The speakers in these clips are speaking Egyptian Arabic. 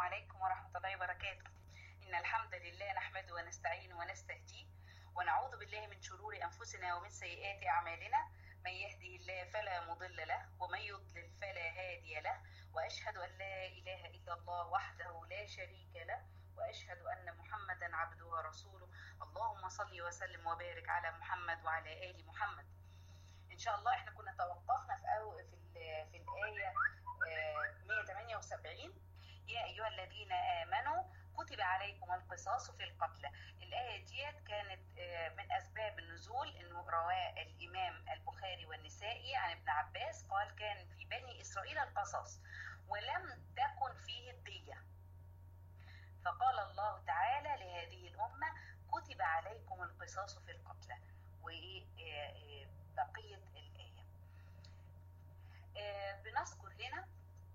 عليكم ورحمة الله وبركاته إن الحمد لله نحمده ونستعينه ونستهديه ونعوذ بالله من شرور أنفسنا ومن سيئات أعمالنا من يهده الله فلا مضل له ومن يضلل فلا هادي له وأشهد أن لا إله إلا الله وحده لا شريك له وأشهد أن محمدا عبده ورسوله اللهم صل وسلم وبارك على محمد وعلى آل محمد إن شاء الله إحنا كنا توقفنا في أو في, ال- في الآية آه، 178 يا أيها الذين آمنوا كتب عليكم القصاص في القتلى الآية ديت كانت آه، من أسباب النزول إنه رواه الإمام البخاري والنسائي عن ابن عباس قال كان في بني إسرائيل القصاص ولم تكن فيه الدية فقال الله تعالى لهذه الأمة كتب عليكم القصاص في القتلى وبقية الآية آه، بنذكر هنا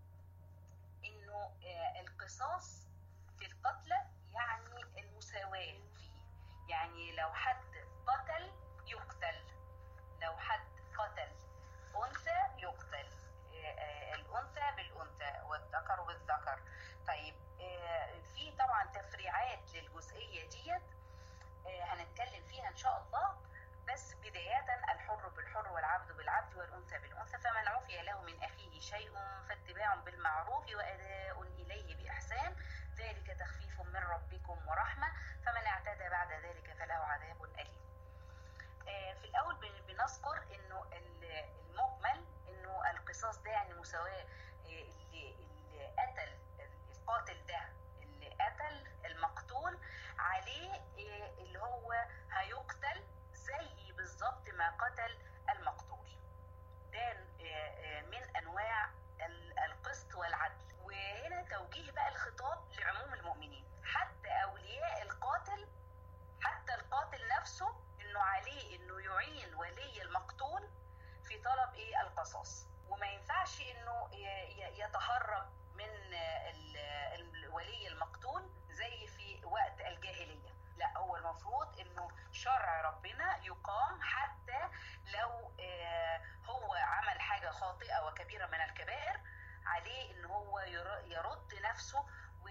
انه آه، القصاص في القتلى يعني المساواة فيه يعني لو حد قتل يقتل لو حد قتل أنثى يقتل آه، آه، الأنثى بالأنثى والذكر بالذكر طيب آه، في طبعا تفريعات للجزئية ديت آه، هنتكلم فيها إن شاء الله بس بداية الحر بالحر والعبد بالعبد والأنثى بالأنثى فمن عفي له من أخيه شيء فاتباع بالمعروف وأداء إليه بإحسان ذلك تخفيف من ربكم ورحمة فمن اعتدى بعد ذلك فله عذاب أليم آه، في الأول بن- بنذكر إنه ال- المجمل إنه القصاص ده يعني مساواة آه، اللي اللي قتل القاتل ده اللي قتل المقتول عليه آه، اللي هو هيقتل زي بالظبط ما قتل المقتول ده آه، آه، من انواع ال- القسط والعدل وهنا توجيه بقى الخطاب لعموم المؤمنين حتى اولياء القاتل حتى القاتل نفسه انه عليه انه يعين ولي المقتول في طلب ايه القصاص وما ينفعش انه ي- ي- يتهرب من ال- ال- ولي المقتول زي في وقت الجاهليه لا هو المفروض انه شرع ربنا يقام حتى لو آه، هو عمل حاجه خاطئه وكبيره من الكبائر عليه ان هو ير- يرد نفسه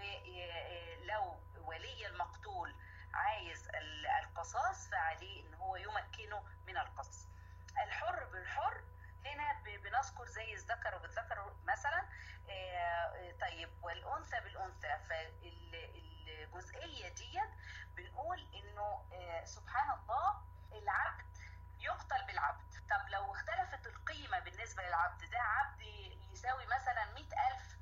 ولو ولي المقتول عايز ال- القصاص فعليه ان هو يمكنه من القصاص الحر بالحر هنا ب- بنذكر زي الذكر بالذكر مثلا آه، طيب والانثى بالانثى فالجزئيه ديت بنقول انه آه، سبحان الله العبد يقتل بالعبد طب لو اختلفت القيمه بالنسبه للعبد ده عبد يساوي مثلا 100000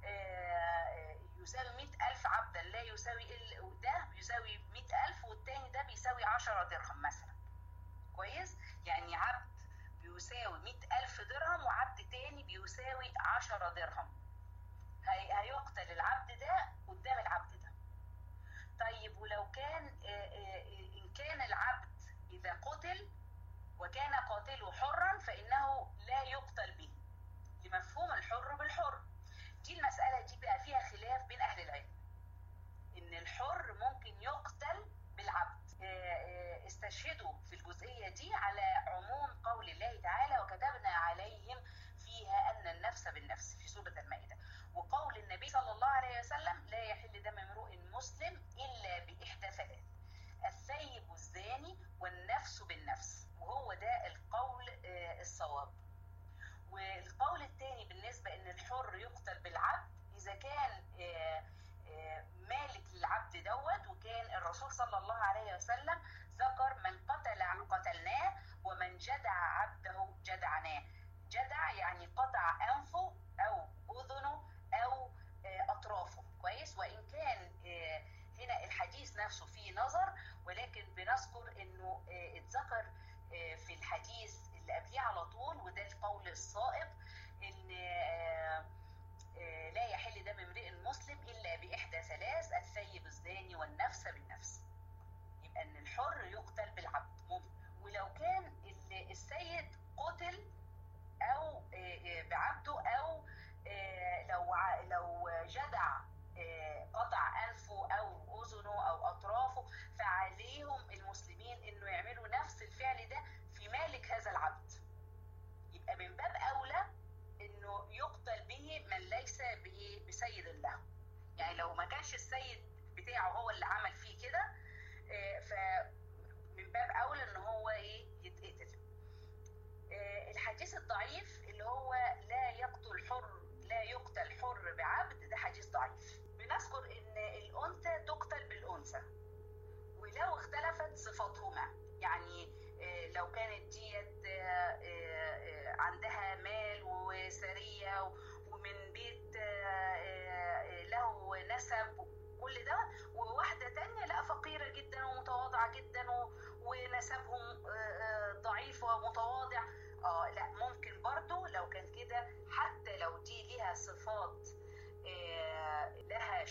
آه، يساوي 100000 عبدا لا يساوي ال- ده يساوي 100000 والتاني ده بيساوي 10 درهم مثلا كويس يعني عبد بيساوي 100000 درهم وعبد تاني بيساوي 10 درهم هي- هيقتل العبد ده قدام العبد ده طيب ولو كان آه، آه، إن كان العبد إذا قتل وكان قاتله حرا فإنه لا يقتل به لمفهوم الحر بالحر دي المسألة دي بقى فيها خلاف بين أهل العلم إن الحر ممكن يقتل بالعبد آه، آه، استشهدوا في الجزئية دي على عموم قول الله تعالى وكتبنا عليهم فيها أن النفس بالنفس في سورة المائدة وقول النبي صلى الله عليه وسلم لا يحل دم امرؤ مسلم إلا بإحدى ثلاث الثيب الزاني والنفس بالنفس وهو ده القول آه، الصواب والقول الثاني بالنسبة ان الحر يقتل بالعبد اذا كان آه، آه، مالك للعبد دوت وكان الرسول صلى الله عليه وسلم ذكر من قتل قتلناه ومن جدع عبده جدعناه جدع يعني قطع انفه او اذنه او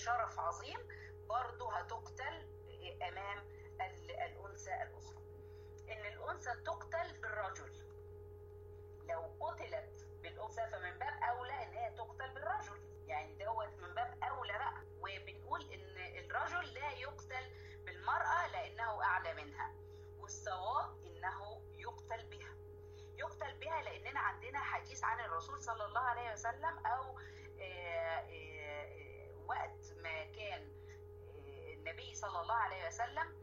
شرف عظيم برضه هتقتل امام الانثى الاخرى ان الانثى تقتل بالرجل لو قتلت بالانثى فمن باب اولى ان هي تقتل بالرجل يعني دوت من باب اولى بقى وبنقول ان الرجل لا يقتل بالمراه لانه اعلى منها والصواب انه يقتل بها يقتل بها لاننا عندنا حديث عن الرسول صلى الله عليه وسلم او آآ آآ وقت ما كان النبي صلى الله عليه وسلم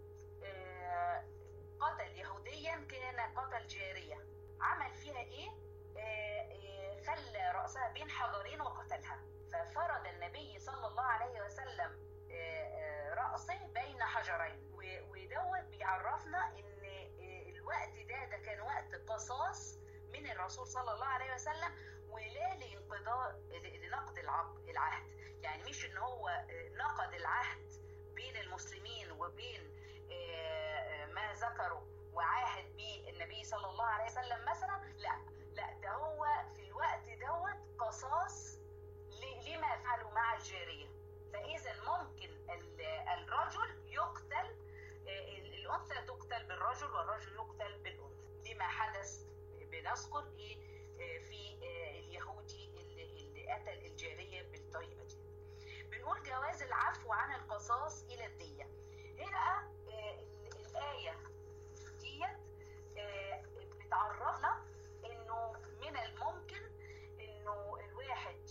قتل يهوديا كان قتل جاريه عمل فيها ايه خلى راسها بين حجرين وقتلها ففرض النبي صلى الله عليه وسلم راسه بين حجرين ودوت بيعرفنا ان الوقت ده ده كان وقت قصاص من الرسول صلى الله عليه وسلم ولا لانقضاء لنقض العهد يعني مش ان هو نقض العهد بين المسلمين وبين ما ذكروا وعاهد به النبي صلى الله عليه وسلم مثلا لا لا ده هو في الوقت دوت قصاص لما فعلوا مع الجاريه فاذا ممكن الرجل يقتل الانثى تقتل بالرجل والرجل يقتل بالانثى لما حدث بنذكر ايه في اليهودي اللي, اللي قتل الجاريه بالطريقه دي بنقول جواز العفو عن القصاص الى الديه هنا الايه ديت بتعرفنا انه من الممكن انه الواحد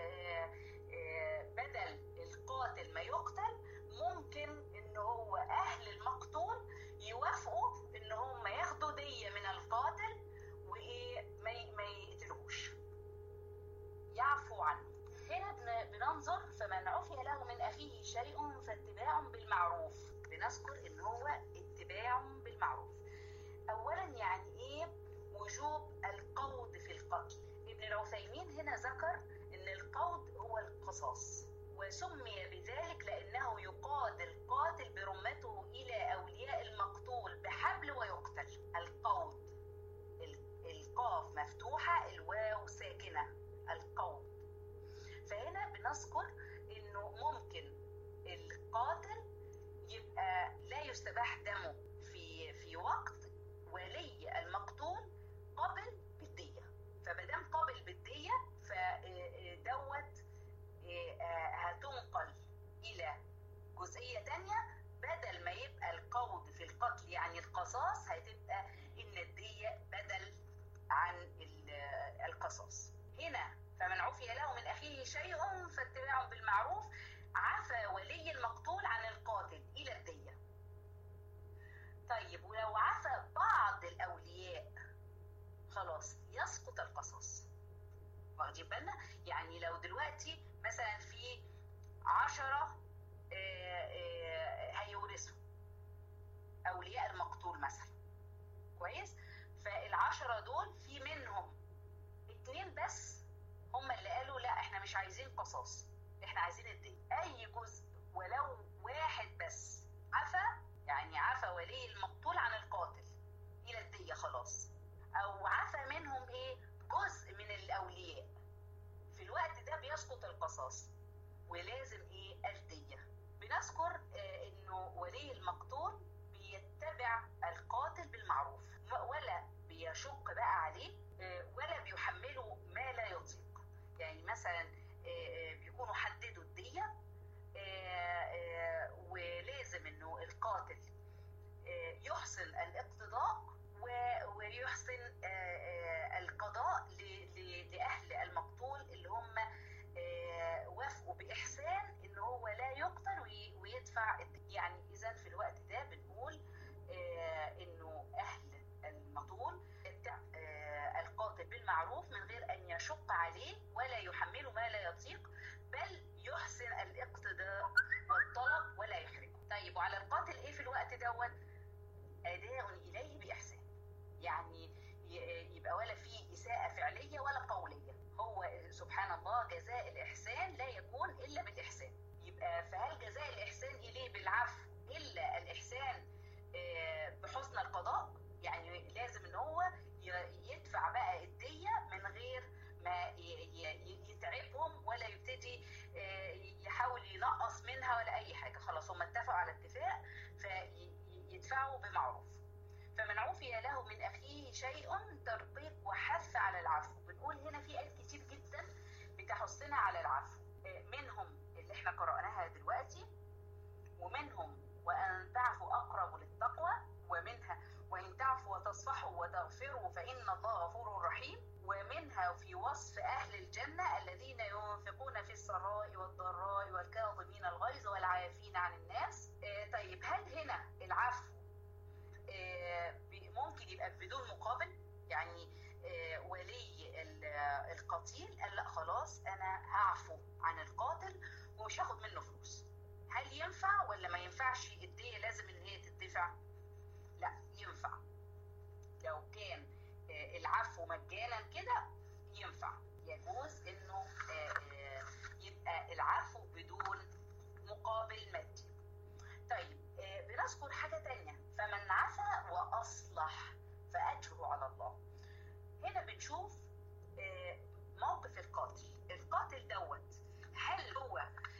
بدل القاتل ما يقتل ممكن ان هو اهل المقتول يوافقوا ان هم ياخدوا ديه من القاتل وايه ما ما يقتلوش يعفو عنه هنا بننظر فمن عفي له من اخيه شيء فاتباع بالمعروف بنذكر ان هو اتباع بالمعروف اولا يعني ايه وجوب القود في القتل ابن العثيمين هنا ذكر ان القود هو القصاص وسمي بذلك لانه يقاد القاتل برمته الى اولياء المقتول بحبل ويقتل القود القاف مفتوحه الواو ساكنه القود فهنا بنذكر انه ممكن القاتل يبقى لا يستباح دمه في في وقت ولي المقتول قبل بالديه فمادام قبل بالديه فدوت هتنقل الى جزئيه تانية بدل ما يبقى القود في القتل يعني القصاص هتبقى ان الديه بدل عن القصاص هنا فمن عفي له من اخيه شيء فاتباع بالمعروف عفى ولي المقتول عن القاتل الى الديه طيب ولو عفى بعض الاولياء خلاص يسقط القصاص واخدين بالنا يعني لو دلوقتي مثلا في عشرة هيورثوا أولياء المقتول مثلا كويس فالعشرة دول في منهم اتنين بس هم اللي قالوا لا احنا مش عايزين قصاص احنا عايزين الدين اي جزء ولو واحد بس عفى يعني عفى ولي المقتول عن القاتل الى الدية خلاص او عفى منهم ايه جزء من الاولياء في الوقت ده بيسقط القصاص ولازم ايه الدية بنذكر آه انه ولي المقتول بيتبع القاتل بالمعروف ولا بيشق بقى عليه آه ولا بيحمله ما لا يطيق يعني مثلا آه بيكونوا حددوا الدية ولازم انه القاتل يحسن الاقتضاء ويحسن القضاء لاهل المقتول اللي هم وافقوا باحسان ان هو لا يقتل ويدفع يعني اذا في الوقت ده بنقول انه اهل المقتول القاتل بالمعروف من غير ان يشق عليه ولا يحمله ما لا يطيق بل ينفع لا ينفع لو كان العفو مجانا كده ينفع يجوز انه يبقى العفو بدون مقابل مادي طيب بنذكر حاجة تانية فمن عفا وأصلح فأجره على الله هنا بنشوف موقف القاتل القاتل دوت هل هو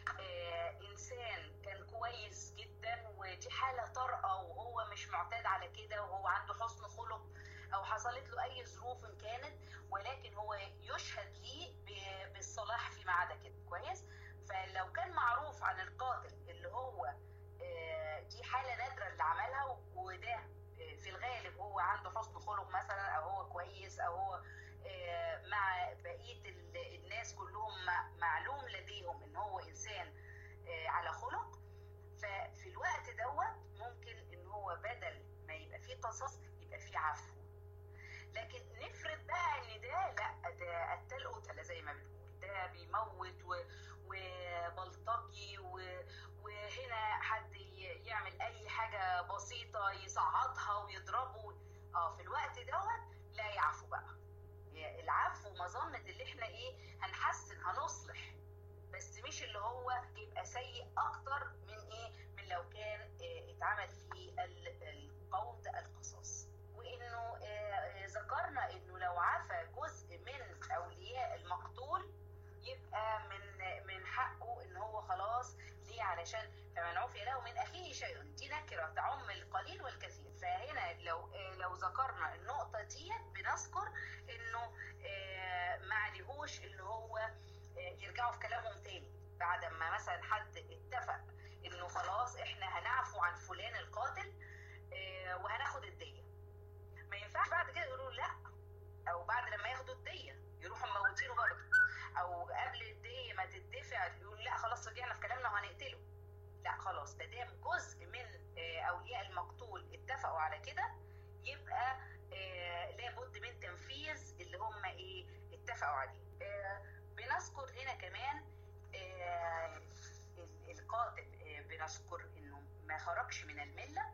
إنسان كان كويس جدا ودي حالة طارئة وهو مش معتاد على كده وهو عنده حسن خلق أو حصلت له أي ظروف كانت ولكن هو يشهد ليه بالصلاح فيما عدا كده كويس فلو كان معروف عن القاتل اللي هو دي حاله نادره اللي عملها وده في الغالب هو عنده حسن خلق مثلا او هو كويس او هو مع بقيه الناس كلهم معلوم لديهم ان هو انسان على خلق ففي الوقت دوت ممكن ان هو بدل ما يبقى فيه قصاص يبقى فيه عفو لكن نفرض بقى ان ده لا ده قتال قتله زي ما بنقول ده بيموت وبلطجي وهنا حد يعمل اي حاجه بسيطه يصعدها ويضربه اه في الوقت دوت لا يعفو بقى العفو مظنه اللي احنا ايه هنحسن هنصلح بس مش اللي هو يبقى سيء اكتر من ايه من لو كان اتعمل فيه القود القصاص وانه ذكرنا انه لو عفى جزء من اولياء المقتول يبقى من من حقه ان هو خلاص ليه علشان فمن عفي له من اخيه شيء دي نكره تعم القليل والكثير فهنا لو لو ذكرنا النقطه ديت بنذكر انه ما عليهوش ان هو يرجعوا في كلامهم تاني بعد ما مثلا حد اتفق انه خلاص احنا هنعفو عن فلان القاتل وهناخد الديه ما ينفعش بعد كده يقولوا لا او بعد لما ياخدوا الديه يروحوا مموتينه برضه او قبل الديه ما تدفع يقول لا خلاص رجعنا في كلامنا وهنقتله لا خلاص ما دام جزء من اولياء المقتول اتفقوا على كده يبقى لابد من تنفيذ اللي هم ايه اتفقوا عليه بنذكر هنا كمان القاتل بنذكر انه ما خرجش من المله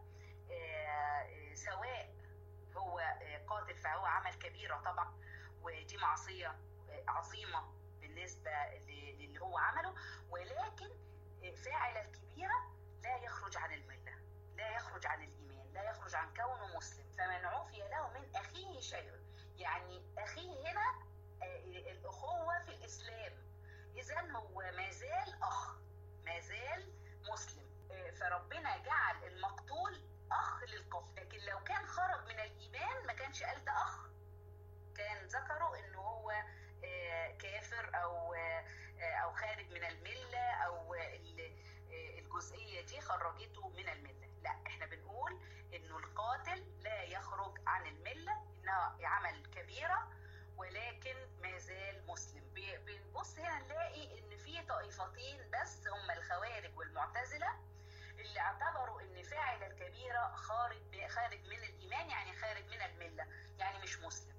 سواء هو قاتل فهو عمل كبيره طبعا ودي معصيه عظيمه بالنسبه للي هو عمله ولكن فاعل الكبيره لا يخرج عن المله لا يخرج عن الايمان لا يخرج عن كونه مسلم فمن عفي له من اخيه شيء يعني اخيه هنا الاخوه في الاسلام اذا هو ما زال اخ ما زال مسلم فربنا جعل المقتول اخ للقتل لكن لو كان خرج من الايمان ما كانش قال ده اخ كان ذكروا انه هو كافر او او خارج من المله او الجزئيه دي خرجته من المله لا احنا بنقول انه القاتل لا يخرج عن المله انها عمل كبيره ولكن ما زال مسلم بنبص هنا نلاقي ان في طائفتين بس هم الخوارج والمعتزله اللي اعتبروا ان فاعل الكبيره خارج خارج من الايمان يعني خارج من المله يعني مش مسلم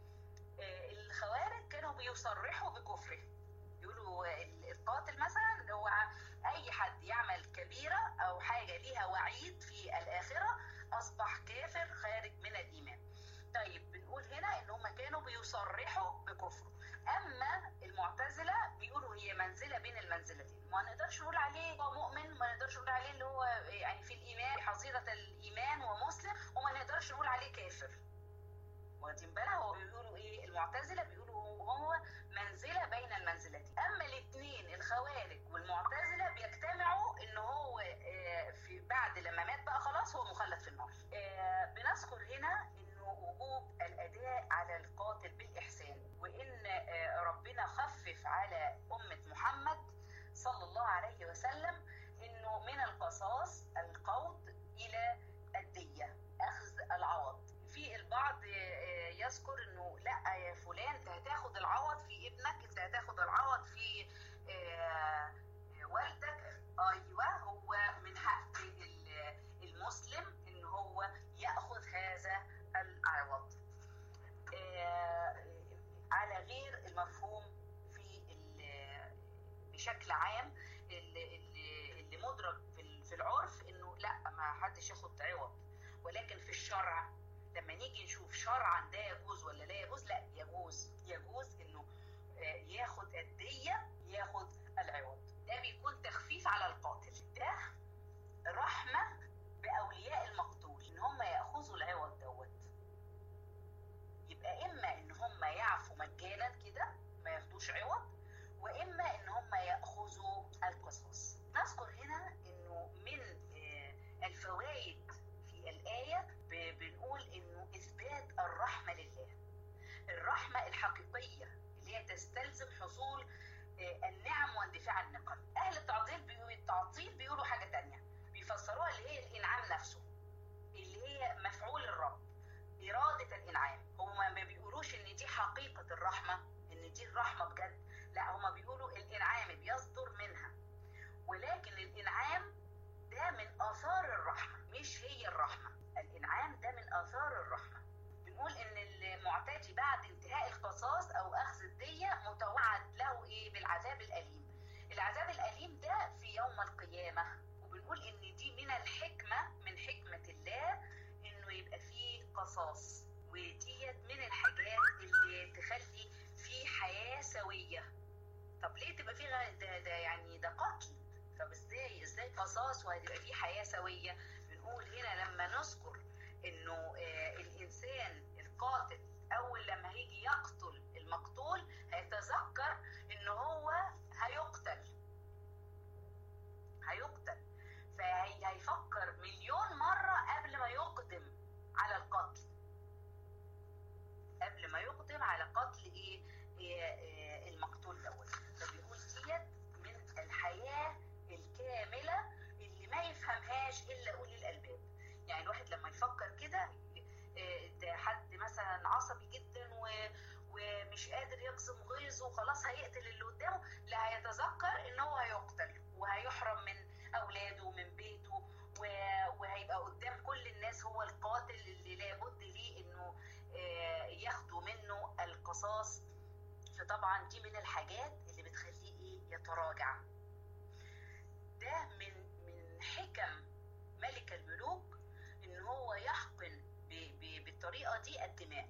الخوارج كانوا بيصرحوا بكفره يقولوا القاتل مثلا اللي هو اي حد يعمل كبيره او حاجه ليها وعيد في الاخره اصبح كافر خارج من الايمان طيب بنقول هنا ان هم كانوا بيصرحوا بكفره اما المعتزله بيقولوا هي منزله بين المنزلتين ما نقدرش نقول عليه هو مؤمن ما نقدرش نقول عليه اللي هو يعني في الايمان حظيره الايمان ومسلم وما نقدرش نقول عليه كافر واخدين بالك هو بيقولوا ايه المعتزله بيقولوا هو منزله بين المنزلتين اما الاثنين الخوارج والمعتزله بيجتمعوا ان هو في بعد لما مات بقى خلاص هو مخلد في النار بنذكر هنا انه وجوب الاداء على القاتل بالاحسان وان ربنا خفف على امه محمد صلى الله عليه وسلم انه من القصاص القود الى الديه اخذ العوض في البعض يذكر انه لا يا فلان انت هتاخد العوض في ابنك انت هتاخد العوض في والدك ايوه هو من حق المسلم ان هو ياخذ هذا العوض على غير المفهوم في بشكل عام اللي, اللي مدرك في العرف انه لا ما حدش ياخد عوض ولكن في الشرع لما نيجي نشوف شرعا ده يجوز ولا لا يجوز لا يجوز يجوز انه ياخد الدية ياخد العوض ده بيكون تخفيف على القاتل ده رحمة بأولياء المقتول إن هم يأخذوا العوض دوت يبقى إما إن هم يعفوا مجانا كده ما ياخدوش عوض وإما إن هم يأخذوا القصاص نذكر هنا إنه من الفوائد في الآية بنقول إنه إثبات الرحمة لله الرحمة الحقيقية اللي هي تستلزم حصول النعم واندفاع النقم أهل التعطيل بيقولوا التعطيل بيقولوا حاجة تانية بيفسروها اللي هي الإنعام نفسه اللي هي مفعول الرب إرادة الإنعام هم ما بيقولوش إن دي حقيقة الرحمة إن دي الرحمة بجد لا هم بيقولوا الإنعام بيصدر منها ولكن الإنعام ده من آثار الرحمة مش هي الرحمة الإنعام ده من آثار الرحمة بنقول إن المعتدي بعد انتهاء القصاص أو أخذ الدية متوعد له إيه بالعذاب الأليم العذاب الأليم ده في يوم القيامة وبنقول إن دي من الحكمة من حكمة الله إنه يبقى فيه قصاص وديت من الحاجات اللي تخلي في حياة سوية طب ليه تبقى في ده, ده يعني ده قتل طب ازاي ازاي قصاص وهتبقى في حياة سوية بنقول هنا لما نذكر انه آه الانسان القاتل اول لما هيجي يقتل المقتول هيتذكر ان هو هيقتل هيقتل فهيفكر مليون مرة قبل ما يقدم على القتل قبل ما يقدم على قتل ايه, إيه المقتول دوت فبيقول ديت من الحياة الكاملة اللي ما يفهمهاش الا اولي الالباب يعني الواحد لما يفكر كده ده حد مثلا عصبي جدا و... ومش قادر يقسم غيظه وخلاص هيقتل اللي قدامه لا هيتذكر ان هو هيقتل وهيحرم من اولاده ومن بيته و... وهيبقى قدام كل الناس هو القاتل اللي لابد ليه انه ياخدوا منه القصاص فطبعا دي من الحاجات اللي بتخليه ايه يتراجع ده من من حكم ملك الملوك ان هو يحقن بالطريقه دي الدماء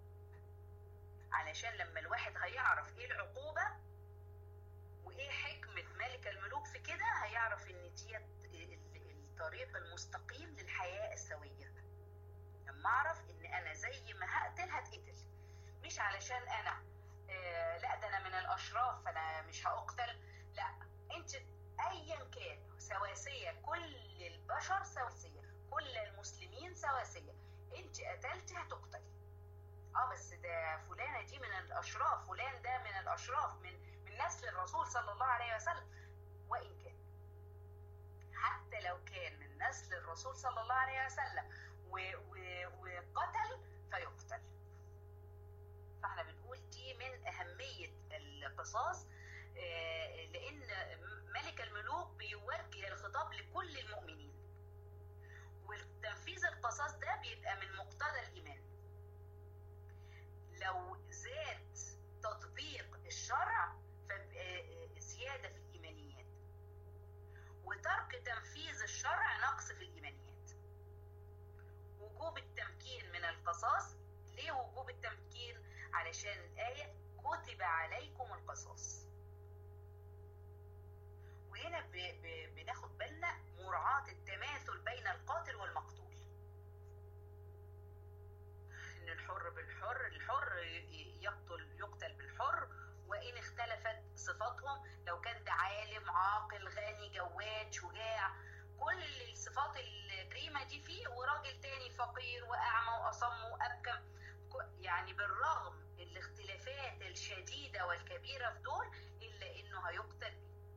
علشان لما الواحد هيعرف ايه العقوبه وايه حكمه ملك الملوك في كده هيعرف ان ديت الطريق المستقيم للحياه السويه لما اعرف ان انا زي ما هقتل هتقتل مش علشان انا آه لا ده انا من الاشراف فانا مش هاقتل لا انت ايا كان سواسيه كل البشر سواسيه كل المسلمين سواسيه انت قتلت هتقتلي اه بس ده فلانه دي من الاشراف فلان ده من الاشراف من من نسل الرسول صلى الله عليه وسلم وان كان حتى لو كان من نسل الرسول صلى الله عليه وسلم و و وقتل فيقتل فاحنا بنقول دي من اهميه القصاص لان ملك الملوك بيوجه الخطاب لكل المؤمنين وتنفيذ القصاص ده بيبقى من مقتضى الايمان لو زاد تطبيق الشرع فزياده في الايمانيات وترك تنفيذ الشرع نقص في الايمانيات وجوب التمكين من القصاص ليه وجوب التمكين علشان الايه كتب عليكم القصاص وهنا ب ب بناخد بالنا مراعاة التماثل بين القاتل والمقتول ان الحر بالحر الحر يقتل يقتل بالحر وان اختلفت صفاتهم لو كان ده عالم عاقل غني جواد شجاع كل الصفات الجريمة دي فيه وراجل تاني فقير واعمى واصم وابكم يعني بالرغم الاختلافات الشديدة والكبيرة في دول الا انه هيقتل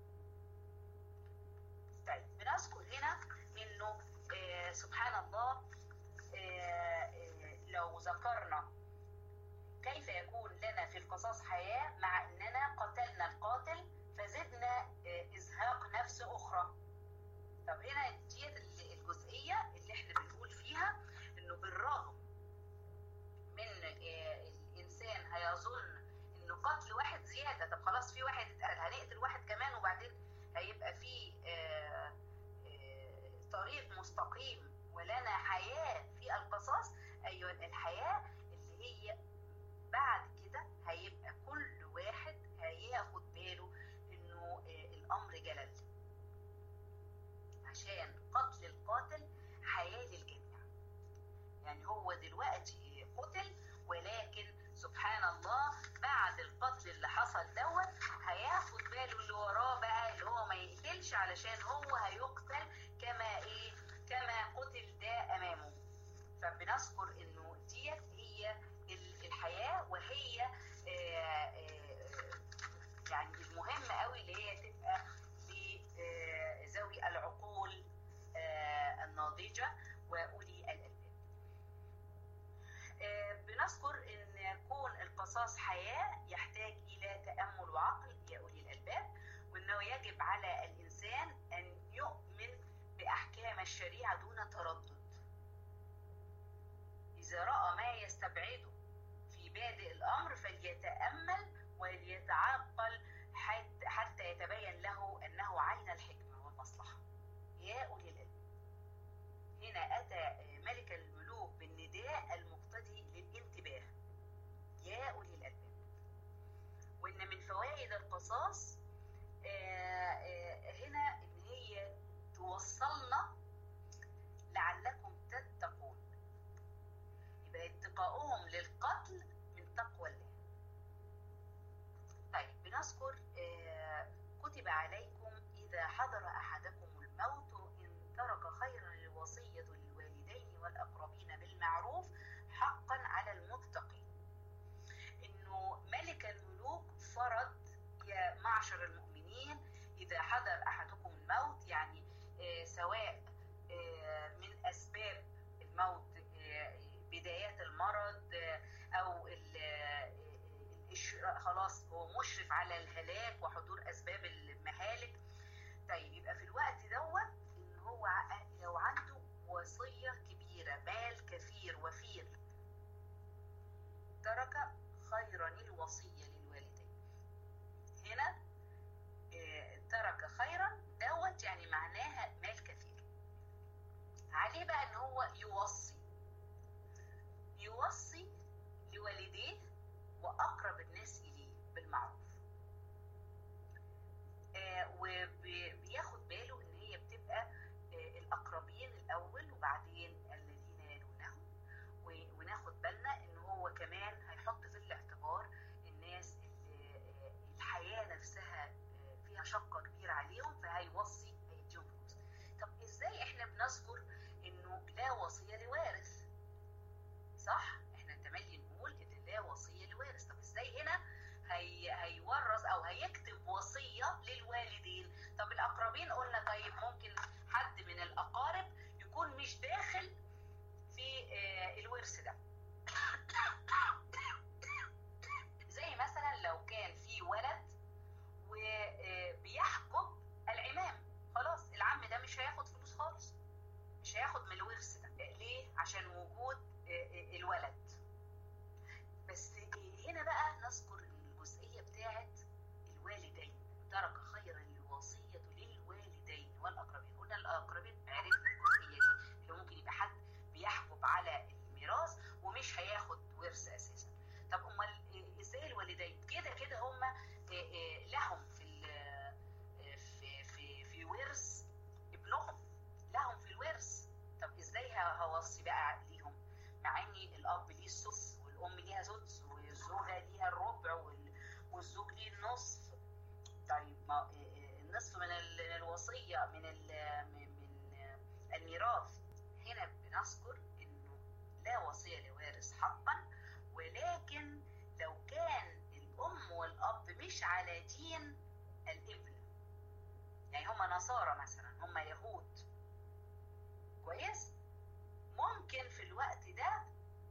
طيب بنذكر هنا انه آه سبحان الله آه آه لو ذكرنا كيف يكون لنا في القصاص حياة مع اننا قتلنا القاتل فزدنا ازهاق نفس اخرى طب هنا ديت الجزئية اللي احنا بنقول فيها انه بالرغم من الانسان هيظن انه قتل واحد زيادة طب خلاص في واحد اتقتل هنقتل واحد كمان وبعدين هيبقى في طريق أمام الشريعة دون تردد إذا رأى ما يستبعده في بادئ الأمر فليتأمل وليتعقل حتى يتبين له أنه عين الحكمة والمصلحة يا أولي العلم هنا أتى ملك الملوك بالنداء المقتضي للانتباه يا أولي الألباب وإن من فوائد القصاص هنا إن هي توصلنا لعلكم تتقون يبقى اتقاؤهم للقتل من تقوى الله طيب بنذكر كتب عليكم إذا حضر أحدكم الموت إن ترك خيرا الوصية للوالدين والأقربين بالمعروف حقا على المتقين إنه ملك الملوك فرض يا معشر المؤمنين إذا حضر أحدكم الموت يعني سواء من أسباب الموت بدايات المرض أو خلاص هو مشرف على الهلاك وحضور أسباب المهالك طيب يبقى في الوقت دوت إن هو لو عنده وصية كبيرة مال كثير وفير ترك خيرا الوصية للوالدين هنا ترك خيرا دوت يعني معناها مال كثير عليه بقى ان هو يوصي يوصي لوالديه واقرب الناس اليه بالمعروف وبياخد باله ان هي بتبقى الاقربين الاول وبعدين الذين يلونهم وناخد بالنا ان هو كمان هيحط في الاعتبار الناس اللي الحياه نفسها فيها شقه كبيره عليهم فهيوصي هيديهم فلوس طب ازاي احنا بنذكر انه لا وصيه لوارث صح احنا تملي نقول ان لا وصيه لوارث طب ازاي هنا هي هيورث او هيكتب وصيه للوالدين طب الاقربين قلنا طيب ممكن حد من الاقارب يكون مش داخل في الورث ده زي مثلا لو كان في ولد وبيحجب العمام خلاص العم ده مش هياخد فلوس خالص مش هياخد من الورث ده ليه عشان وجود الولد بس هنا بقى نذكر الجزئيه بتاعت الوالدين ترك خيرا الوصيه للوالدين والاقربين قلنا الاقربين عرفنا الجزئيه دي اللي ممكن يبقى حد بيحجب على الميراث ومش هياخد ورث اساسا طب امال ازاي الوالدين كده كده هم لهم في في في في ورث ابنهم لهم في الورث طب ازاي هوصي بقى ليهم مع ان الاب ليه السدس والام ليها سدس والزوجه ليها الربع والزوج ليه النصف طيب ما النصف من الوصيه من من الميراث هنا بنذكر انه لا وصيه لوارث حقا ولكن لو كان الام والاب مش على دين الابن يعني هم نصارى مثلا هم يهود كويس ممكن في الوقت ده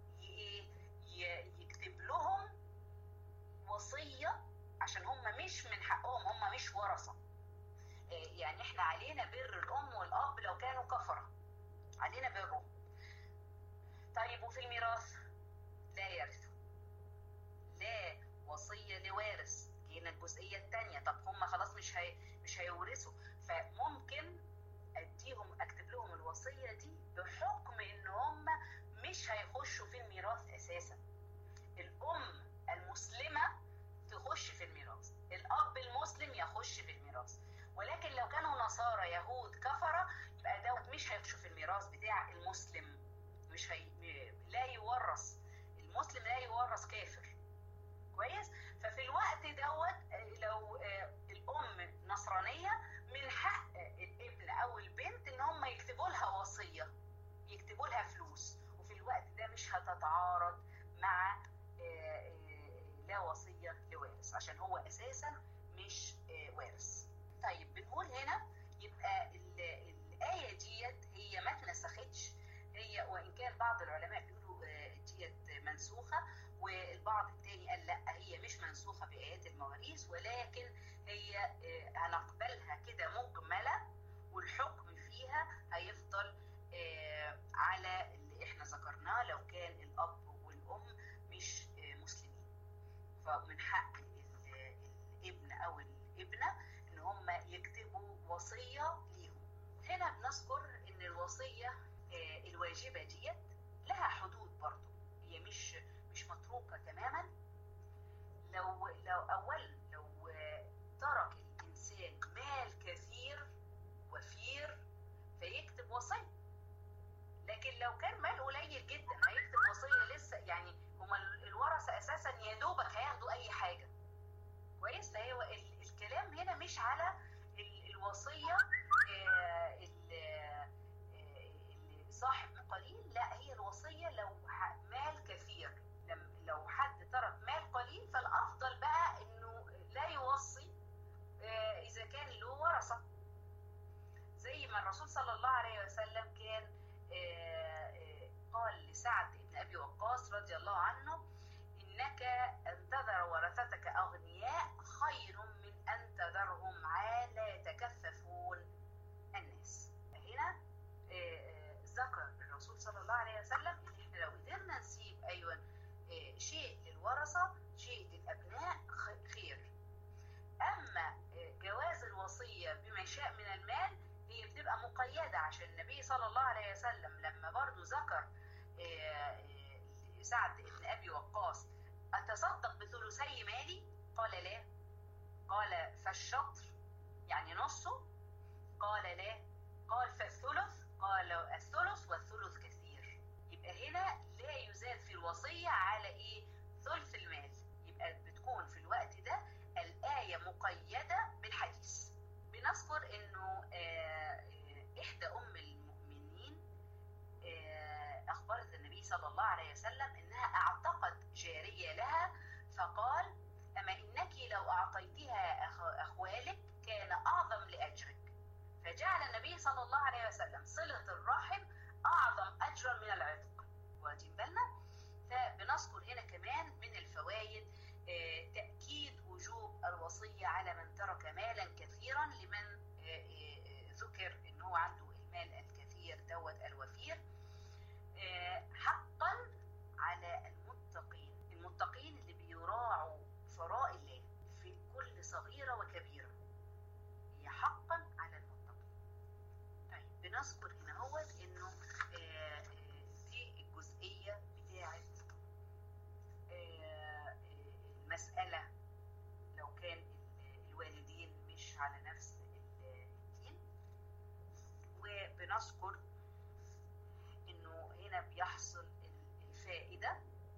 يكتب لهم وصيه عشان هم مش من حقهم هم مش ورثه يعني احنا علينا بر الام والاب لو كانوا كفره علينا برهم طيب وفي الميراث لا يرثوا لا وصيه لوارث جينا الجزئيه الثانيه طب هم خلاص مش هي مش هيورثوا فممكن اديهم اكتب لهم الوصيه دي بحكم ان هم مش هيخشوا في الميراث اساسا الام المسلمه تخش في الميراث الاب المسلم يخش في الميراث ولكن لو كانوا نصارى يهود كفره يبقى دوت مش هيخشوا في الميراث بتاع المسلم مش هي... لا يورث المسلم لا يورث كافر كويس ففي الوقت دوت لو الام نصرانيه من حق الابن او البنت ان هم يكتبوا لها وصيه يكتبوا لها فلوس وفي الوقت ده مش هتتعارض مع لا وصيه لوارث عشان هو اساسا مش وارث طيب بنقول هنا يبقى الايه ديت هي ما اتنسختش هي وان كان بعض العلماء بيقولوا ديت منسوخه والبعض الثاني قال لا هي مش منسوخه بايات المواريث ولكن هي هنقبلها بنذكر ان الوصيه الواجبه ديت لها حدود برضه هي مش مش متروكه تماما لو لو اولا لو ترك الانسان مال كثير وفير فيكتب وصيه لكن لو كان مال قليل جدا هيكتب وصيه لسه يعني هما الورثه اساسا يا دوبك هياخدوا اي حاجه كويس فهي الكلام هنا مش على الوصيه صاحب قليل لا هي الوصيه لو مال كثير لو حد ترك مال قليل فالافضل بقى انه لا يوصي اذا كان له ورثه زي ما الرسول صلى الله عليه وسلم كان قال لسعد بن ابي وقاص رضي الله عنه انك ان تذر ورثتك اغنياء خير من ان تذرهم عالى يتكففون الناس هنا ذكر الرسول صلى الله عليه وسلم ان احنا لو قدرنا نسيب ايوه شيء للورثه شيء للابناء خير اما جواز الوصيه بما شاء من المال هي بتبقى مقيده عشان النبي صلى الله عليه وسلم لما برضو ذكر سعد بن ابي وقاص اتصدق بثلثي مالي قال لا قال فالشطر يعني نصه قال لا قال فالثلث قال الثلث والثلث كثير يبقى هنا لا يزاد في الوصية على ايه ثلث المال يبقى بتكون في الوقت ده الآية مقيدة بالحديث بنذكر انه احدى ام المؤمنين اخبرت النبي صلى الله عليه وسلم انها اعتقد جارية لها فقال اما انك لو اعطيتها اخوالك كان اعظم لاجرك فجعل النبي صلى الله عليه وسلم صلة الرحم أعظم أجرا من العتق واخدين بالنا فبنذكر هنا كمان من الفوائد تأكيد وجوب الوصية على من ترك مالا كثيرا لمن ذكر إن هو عنده المال الكثير دوت الوفير حقا على المتقين المتقين اللي بيراعوا فراء الله في كل صغيرة وكبيرة هي حقا على المتقين طيب بنذكر هنا هو انه دي الجزئيه بتاعه المساله لو كان الوالدين مش على نفس الدين وبنذكر انه هنا بيحصل الفائده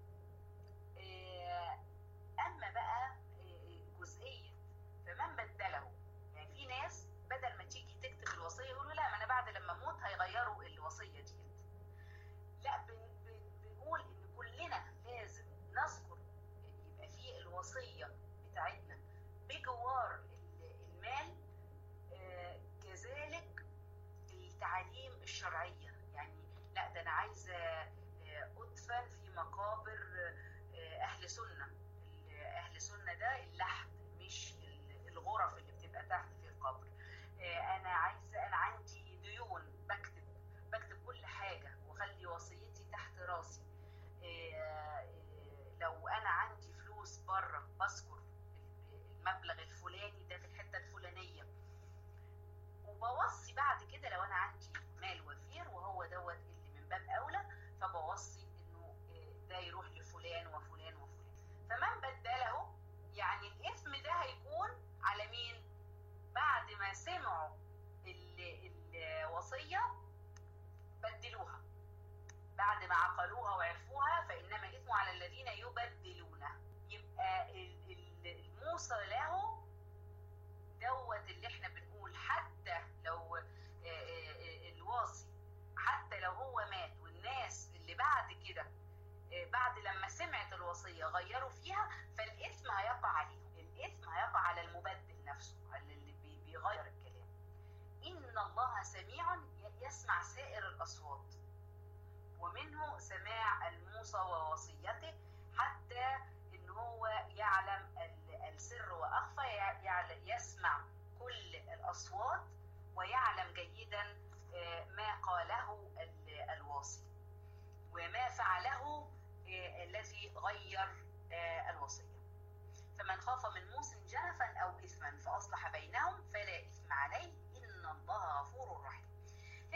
اما بقى جزئيه فمن بدله يعني في ناس بدل ما تيجي تكتب الوصيه يقولوا لا ما انا بعد لما اموت هيغيروا الوصيه ديت لا بن بنقول ان كلنا لازم نذكر يبقى في الوصيه بتاعتنا بجوار المال آه كذلك التعاليم الشرعيه يعني لا ده انا عايزه ادفن في مقابر اهل سنه اهل سنه ده اللحد مش الغرف اللي بتبقى تحت في القبر انا عايزه انا عندي ديون بكتب بكتب كل حاجه واخلي وصيتي تحت راسي لو انا عندي فلوس بره بذكر المبلغ الفلاني ده في الحته الفلانيه وبوصي بعد كده لو انا عندي مال وفير وهو دوت اللي من باب اولى فبوصي انه ده يروح لفلان وفلان وفلان فمن بدله يعني الاثم ده هيكون على مين بعد ما سمعوا الوصيه بدلوها بعد ما عقلوها وعرفوها فانما الاثم على الذين يبدلونه يبقى الموصى له دوت اللي احنا بنقول حتى لو الواصي حتى لو هو مات والناس اللي بعد كده بعد لما سمعت الوصيه غيروا فيها فالاثم هيقع عليهم الاثم هيقع على المبدل نفسه على اللي بيغير الكلام ان الله سميع يسمع سائر الاصوات ومنه سماع الموصى ووصيته حتى ان هو يعلم السر واخفى يسمع كل الاصوات ويعلم جيدا ما قاله الواصي وما فعله الذي غير الوصيه فمن خاف من موص جنفا او اثما فاصلح بينهم فلا اثم عليه ان الله غفور رحيم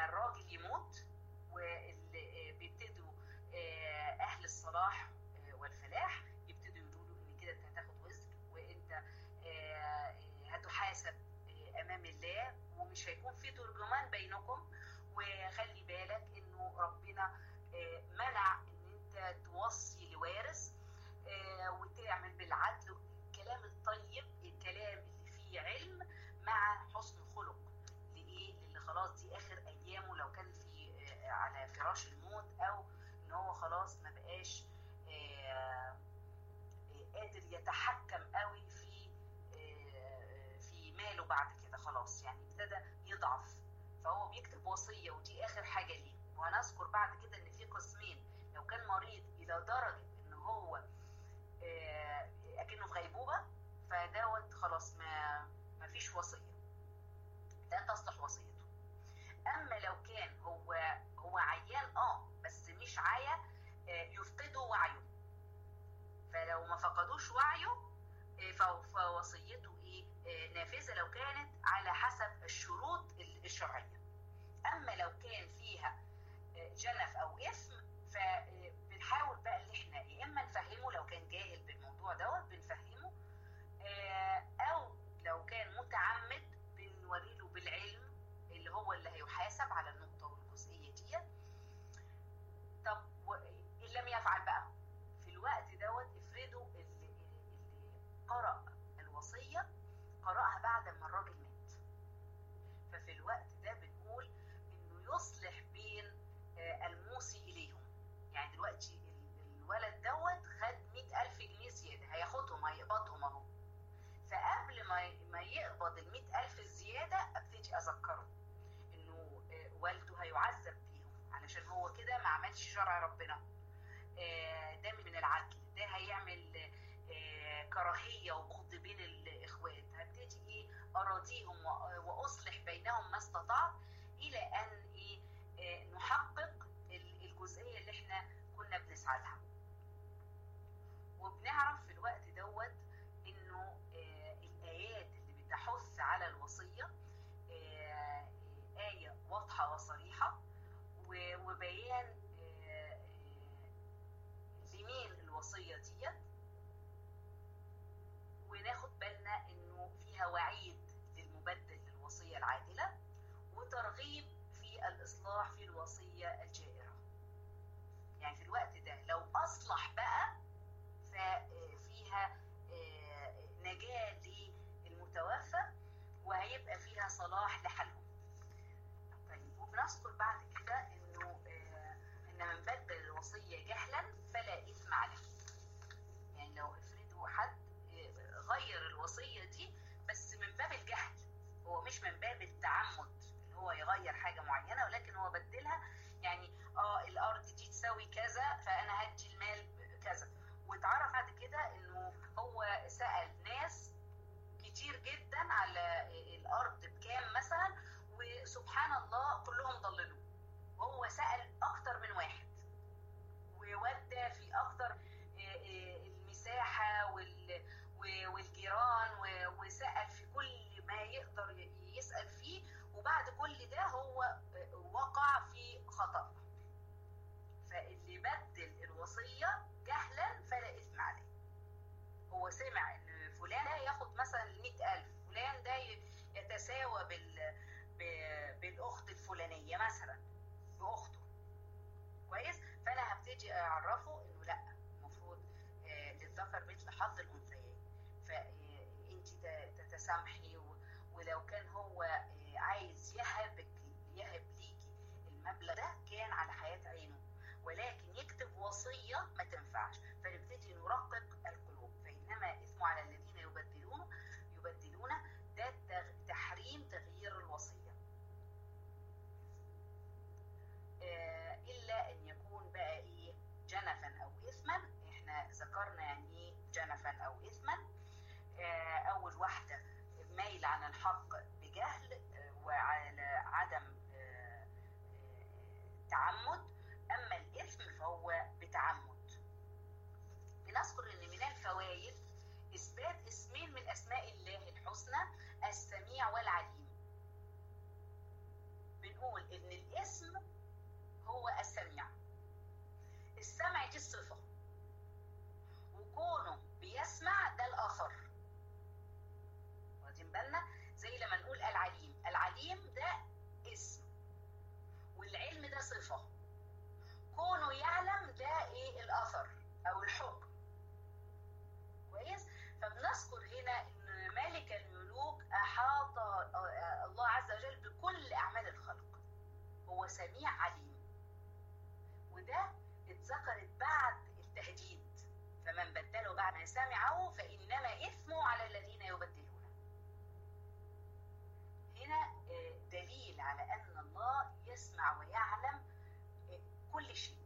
لما الراجل يموت واللي بيبتدوا اهل الصلاح والفلاح يبتدوا يقولوا له ان كده انت هتاخد وزر وانت هتحاسب امام الله ومش هيكون في ترجمان بينكم وخلي بالك انه ربنا منع ان انت توصي لوارث وتعمل بالعدل الكلام الطيب الكلام اللي فيه علم مع حسن خلق لايه للي خلاص دي اخر ايامه لو كان في على فراش الموت او ان هو خلاص ما بقاش قادر يتحكم قوي في في ماله بعد كده خلاص يعني ابتدى يضعف فهو بيكتب وصيه ودي اخر حاجه ليه وهنذكر بعد كده ان في قسمين لو كان مريض الى درجه ان هو اكنه في غيبوبه فدوت خلاص ما ما فيش وصيه لا تصلح وصيته اما لو كان هو هو عيان اه بس مش عيا يفقده وعيه فلو ما فقدوش وعيه فوصيته ايه نافذه لو كانت على حسب الشروط الشرعيه اما لو كان فيها جنف او اثم فبنحاول بقى ان احنا يا اما نفهمه لو كان جاهل بالموضوع دوت بنفهمه او لو كان متعمد بنوري له بالعلم اللي هو اللي هيحاسب على النقطه والجزئيه ديت طب ان لم يفعل بقى في الوقت دوت افرضوا اللي, اللي قرأ الوصيه قرأها بعد ما الراجل مات ففي الوقت ده بنقول انه يصلح بين الموصي اليهم يعني دلوقتي الولد دوت خد 100000 جنيه زياده هياخدهم هيقبضهم اهو فقبل ما ما يقبض ال 100000 الزياده ابتدي اذكره انه والده هيعذب بيهم علشان هو كده ما عملش شرع ربنا ده من العدل ده هيعمل كراهيه وبغض بين الاخوات هبتدي ايه اراضيهم واصلح بينهم ما استطعت الى ان ايه نحقق الجزئيه اللي احنا كنا بنسعى لها وبنعرف في الوقت دوت انه الايات اللي بتحث على الوصيه ايه واضحه وصريحه وبيان لمين الوصيه ديت وناخد بالنا انه فيها وعيد للمبدل للوصيه العادله وترغيب في الاصلاح في الوصيه الجائره يعني في الوقت ده لو اصلح بقى ففيها نجاه للمتوفى وهيبقى فيها صلاح لحالهم طيب وبنذكر بعد كده انه ان من بدل الوصيه جهلا فلا اثم عليه يعني لو افرضوا حد غير الوصيه دي بس من باب الجهل هو مش من باب التعمد ان هو يغير حاجه معينه ولكن هو بدلها يعني اه الارض دي تساوي كذا فانا هدي المال كذا واتعرف بعد كده انه هو سال ناس كتير جدا على الارض بكام مثلا وسبحان الله كلهم ضللوا وهو سال اكتر من واحد وودى في اكتر المساحه والجيران وسال في كل ما يقدر يسال فيه وبعد كل ده هو وقع في خطأ فاللي بدل الوصية جهلا فلا إثم عليه هو سمع إن فلان ده ياخد مثلا 100000 فلان ده يتساوى بال... بالأخت الفلانية مثلا بأخته كويس فأنا هبتدي أعرفه إنه لأ المفروض للذكر مثل حظ الأنثيين فأنت تتسامحي ولو كان هو عايز يهبك يهب ليكي المبلغ ده كان على حياة عينه ولكن يكتب وصية ما تنفعش فنبتدي نرقق القلوب فإنما إثم على الذين يبدلون يبدلون ده تحريم تغيير الوصية إلا أن يكون بقى إيه جنفا أو إثما إحنا ذكرنا يعني إيه جنفا أو إثما أول واحدة ميل عن الحق بجهل وعلى عدم تعمد اما الاثم فهو بتعمد بنذكر ان من الفوائد اثبات اسمين من اسماء الله الحسنى السميع والعليم بنقول ان الاسم هو السميع السمع دي الصفة وكونه بيسمع ده الأثر واخدين بالنا زي لما نقول العليم العليم ده اسم والعلم ده صفة كونه يعلم ده ايه الأثر أو الحكم كويس فبنذكر هنا ان ملك الملوك احاط الله عز وجل بكل اعمال الخلق هو سميع عليم وده اتذكرت بعد التهديد فمن بدله بعد ما سمعه فانما اثمه على الذين يبدلونه هنا دليل على ان الله يسمع ويعلم كل شيء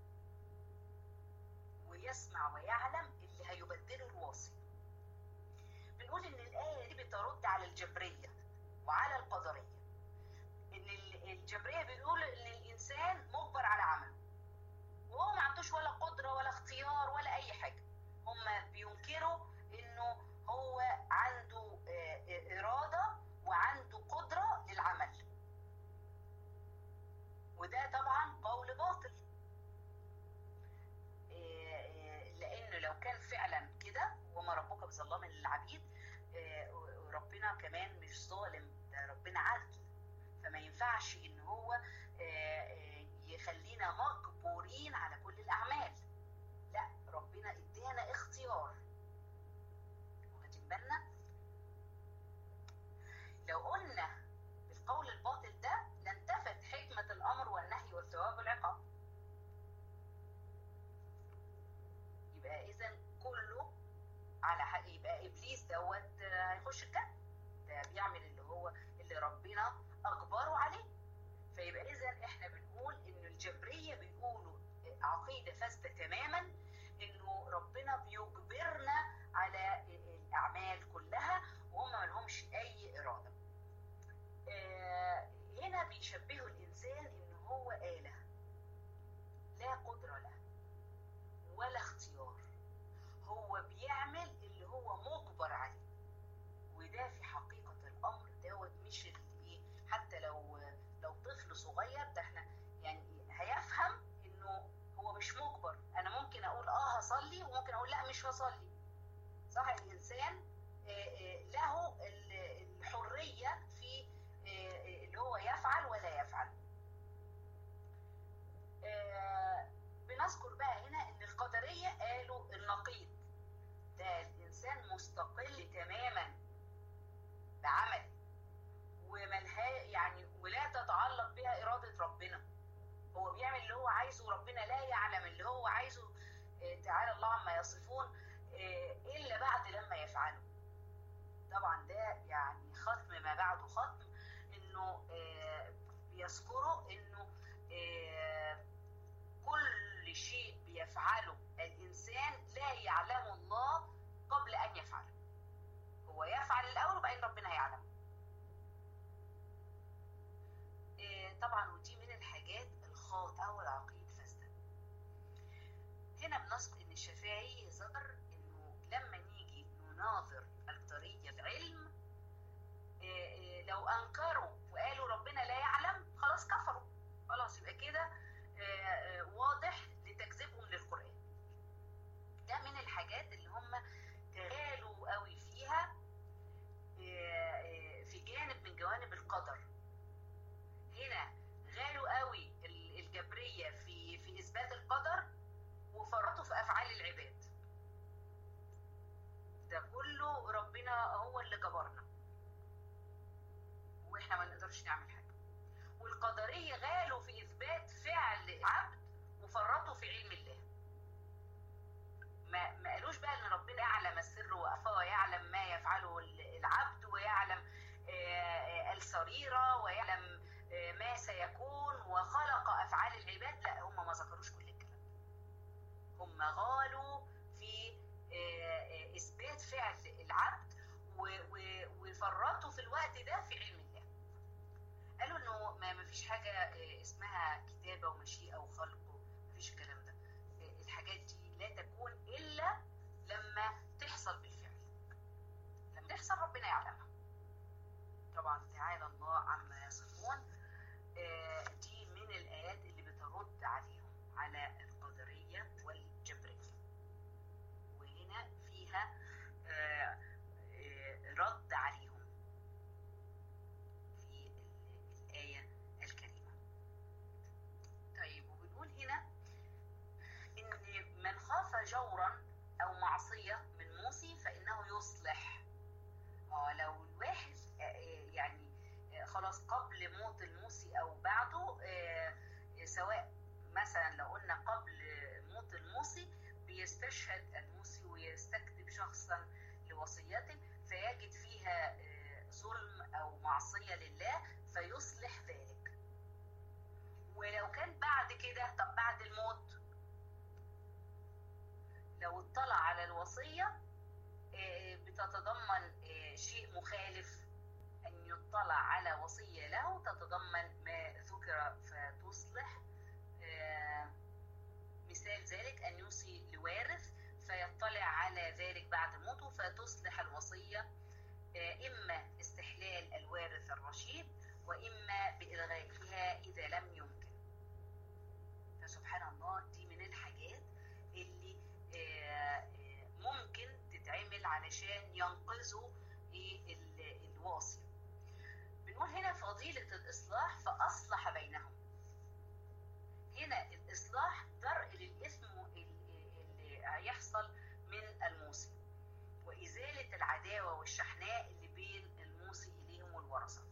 ويسمع ويعلم اللي هيبدله الواصي بنقول ان الايه دي بترد على الجبريه وعلى القدريه ان الجبريه بيقول ان الانسان مجبر على عمله وهو ما عندوش ولا قدره ولا اختيار ولا اي حاجه هم بينكروا انه هو عنده اراده وعنده قدره للعمل وده طبعا قول باطل لانه لو كان فعلا كده وما ربك بظلام للعبيد ربنا كمان مش ظالم ده ربنا عدل فما ينفعش ان هو يخلينا مجبورين على كل الاعمال لا ربنا ادانا اختيار واخدين بالنا لو قلنا بالقول الباطل ده لانتفت حكمه الامر والنهي والثواب والعقاب يبقى اذا كله على حق يبقى ابليس دوت هيخش الجنه ده بيعمل اللي هو اللي ربنا اجبره عليه فيبقى اذا احنا بنقول ان الجبريه بيقولوا عقيده فاسده تماما انه ربنا بيجبرنا على الاعمال كلها وهم ما لهمش اي اراده آه هنا بيشبهوا الانسان ان هو اله لا قدره له ولا اختيار هو بيعمل اللي هو مجبر عليه وده في حقيقة الأمر دوت مش ايه حتى لو لو طفل صغير ده احنا يعني هيفهم انه هو مش مجبر انا ممكن اقول اه هصلي وممكن اقول لا مش هصلي صح الانسان له الحرية في اللي هو يفعل ولا يفعل بنذكر بقى هنا ان القدريه قالوا النقيض ده الانسان مستقل تماما بعمله وملها يعني ولا تتعلق بها اراده ربنا هو بيعمل اللي هو عايزه وربنا لا يعلم اللي هو عايزه تعالى الله عما يصفون الا بعد لما يفعله طبعا ده يعني ختم ما بعده ختم انه بيذكروا انه كل شيء بيفعله الإنسان لا يعلم الله قبل أن يفعله هو يفعل الأول وبعدين ربنا يعلم إيه طبعا ودي من الحاجات الخاطئة والعقيد فاسدة هنا بنذكر إن الشافعي ذكر إنه لما نيجي نناظر القدرية بعلم إيه إيه لو أنكروا وقالوا ربنا لا يعلم خلاص كفروا خلاص يبقى كده واضح لتكذيبهم للقرآن ده من الحاجات اللي هم تغالوا قوي فيها في جانب من جوانب القدر هنا غالوا قوي الجبرية في في إثبات القدر وفرطوا في أفعال العباد ده كله ربنا هو اللي جبرنا واحنا ما نقدرش نعمل حاجة والقدرية غالوا في إثبات فعل عبد وفرطوا في علم الله ما, ما قالوش بقى ان ربنا يعلم السر واخفى ويعلم ما يفعله العبد ويعلم السريره ويعلم ما سيكون وخلق افعال العباد لا هم ما ذكروش كل الكلام هم غالوا في اثبات فعل العبد وفرطوا في الوقت ده في علم الله قالوا انه ما فيش حاجه اسمها كتابه ومشيئه وخلق ما فيش الكلام ده الحاجات دي لا تكون الا لما تحصل بالفعل لما تحصل ربنا يعلمها طبعا تعالى الله عما يصفون آه الوصية بتتضمن شيء مخالف أن يطلع على وصية له تتضمن ما ذكر فتصلح مثال ذلك أن يوصي لوارث فيطلع على ذلك بعد موته فتصلح الوصية إما استحلال الوارث الرشيد وإما بإلغائها إذا لم يمكن فسبحان الله دي من الحاجات اللي ممكن تتعمل علشان ينقذوا الواصي بنقول هنا فضيلة الإصلاح فأصلح بينهم هنا الإصلاح درء للإثم اللي هيحصل من الموصي وإزالة العداوة والشحناء اللي بين الموصي إليهم والورثة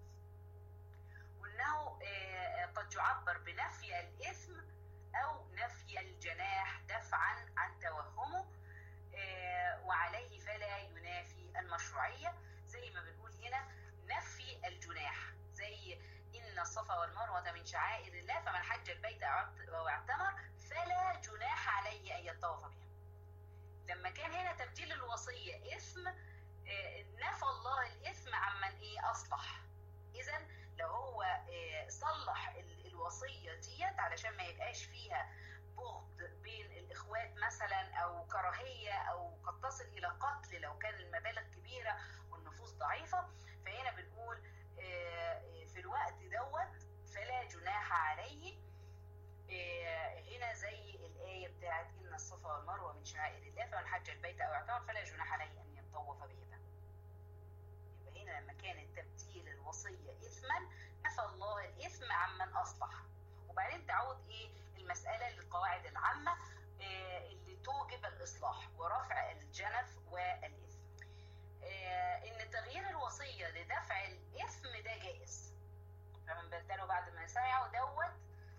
وأنه قد يعبر بنفي الإثم أو نفي الجناح دفعا عن توهمه وعليه فلا ينافي المشروعية زي ما بنقول هنا نفي الجناح زي إن الصفا والمروة من شعائر الله فمن حج البيت أو اعتمر فلا جناح عليه أن يطوف بها لما كان هنا تبديل الوصية إثم نفى الله الإثم عمن إيه أصلح إذا لو هو صلح الوصية ديت علشان ما يبقاش فيها بغض بين الإخوات مثلا أو كراهية أو قد تصل إلى قتل لو كان المبالغ كبيرة والنفوس ضعيفة فهنا بنقول في الوقت دوت فلا جناح عليه هنا زي الآية بتاعت إن الصفا والمروة من شعائر الله فمن حج البيت أو اعتمر فلا جناح عليه أن يطوف بهما يبقى هنا لما كان تبديل الوصية إثما نفى الله الإثم عمن أصلح وبعدين تعود إيه المسألة للقواعد العامة اللي توجب الإصلاح ورفع الجنف والإثم إن تغيير الوصية لدفع الإثم ده جائز فمن بدله بعد ما سمعه دوت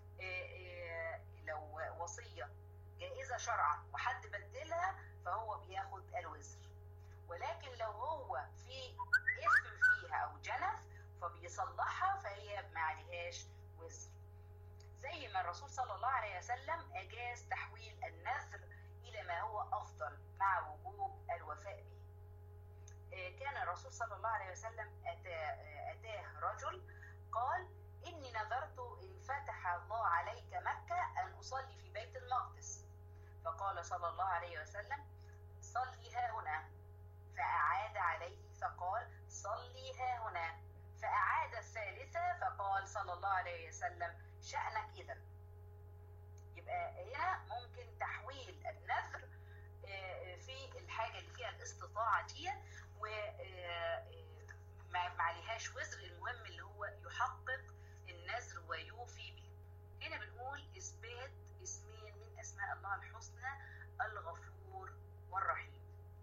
لو وصية جائزة شرعا وحد بدلها فهو بياخد الوزر ولكن لو هو في إثم فيها أو جنف فبيصلحها فهي ما عليهاش وزر زي ما الرسول صلى الله عليه وسلم أجاز تحويل النذر إلى ما هو أفضل مع وجوب الوفاء به كان الرسول صلى الله عليه وسلم أتاه رجل قال إني نذرت إن فتح الله عليك مكة أن أصلي في بيت المقدس فقال صلى الله عليه وسلم صلي ها هنا فأعاد عليه فقال صلي ها هنا فأعاد الثالثة فقال صلى الله عليه وسلم شأنك إذا يبقى هنا ممكن تحويل النذر في الحاجة اللي فيها الاستطاعة دي وما عليهاش وزر المهم اللي هو يحقق النذر ويوفي به هنا بنقول إثبات اسمين من أسماء الله الحسنى الغفور والرحيم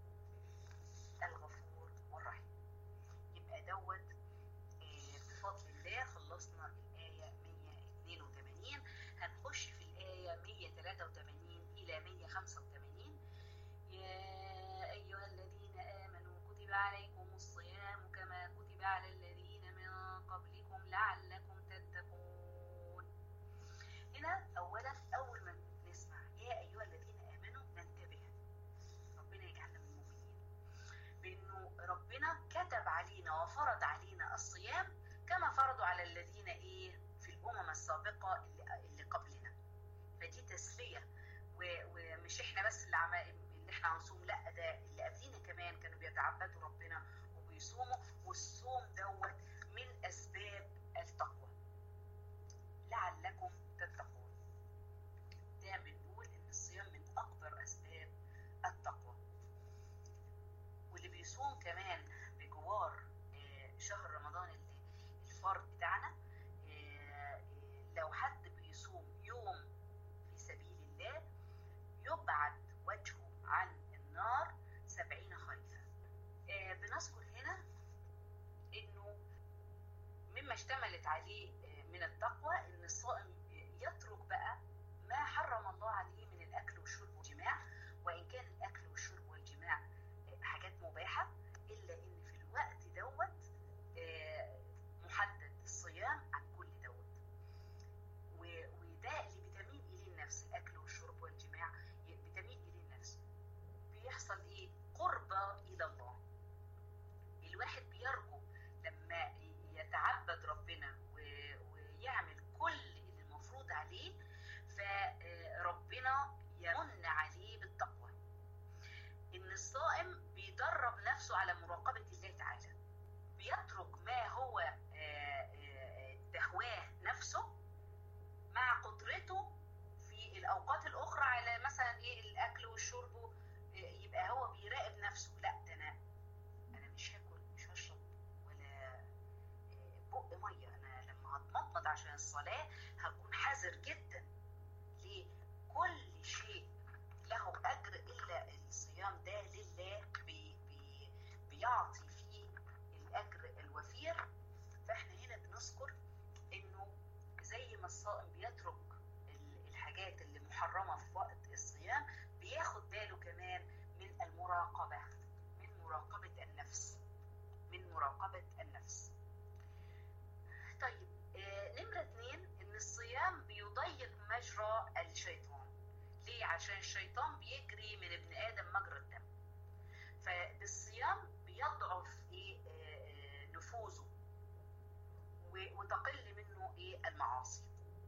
الغفور والرحيم يبقى دوت بفضل الله خلصنا الآية 182 هنخش في الآية 183 إلى 185 يا أيها الذين آمنوا كتب عليكم الصيام كما كتب على الذين من قبلكم لعلكم تتقون هنا أولا أول ما نسمع يا أيها الذين آمنوا ننتبه ربنا يجعلنا من المؤمنين بأنه ربنا كتب علينا وفرض علينا الصيام كما فرضوا على الذين إيه في الأمم السابقة اللي, اللي قبلنا فدي تسلية ومش احنا بس اللي عمال اللي احنا هنصوم لا ده اللي قبلينا كمان كانوا بيتعبدوا ربنا وبيصوموا والصوم دوت من اسباب التقوى لعلكم تتقون ده بنقول ان الصيام من اكبر اسباب التقوى واللي بيصوم كمان بجوار شهر رمضان اللي الفرض بتاعنا لو حد بيصوم يوم في سبيل الله يبعد وجهه عن النار سبعين خريفا بنذكر هنا انه الصلاة هكون حذر جدا ليه؟ كل شيء له أجر إلا الصيام ده لله بي بي بيعطي فيه الأجر الوفير فإحنا هنا بنذكر إنه زي ما الصائم بيترك الحاجات اللي محرمة في وقت الصيام بياخد باله كمان من المراقبة من مراقبة النفس من مراقبة النفس طيب آه نمرة اتنين ان الصيام بيضيق مجرى الشيطان ليه عشان الشيطان بيجري من ابن ادم مجرى الدم فبالصيام بيضعف ايه آه نفوذه وتقل منه ايه المعاصي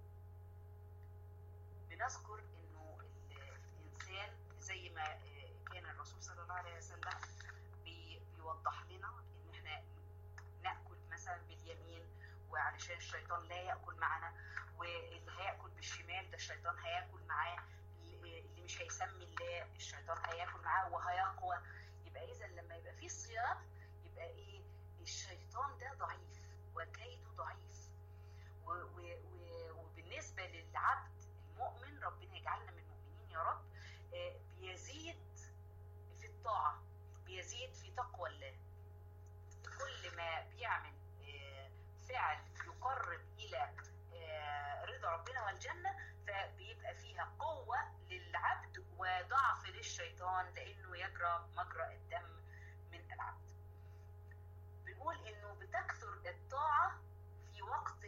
بنذكر انه الانسان زي ما كان الرسول صلى الله عليه وسلم بيوضح لنا ان احنا ناكل مثلا باليمين وعلشان الشيطان لا ياكل معنا واللي هياكل بالشمال ده الشيطان هياكل معاه اللي مش هيسمي الله الشيطان هياكل معاه وهيقوى يبقى اذا لما يبقى في صيام يبقى ايه الشيطان ده ضعيف وكيده ضعيف و و و وبالنسبه للعبد المؤمن ربنا يجعلنا من المؤمنين يا رب بيزيد في الطاعة بيزيد في تقوى الله كل ما بيعمل فعل يقرب إلى رضا ربنا والجنة فبيبقى فيها قوة للعبد وضعف للشيطان لأنه يجرى مجرى الدم من العبد بنقول إنه بتكثر الطاعة في وقت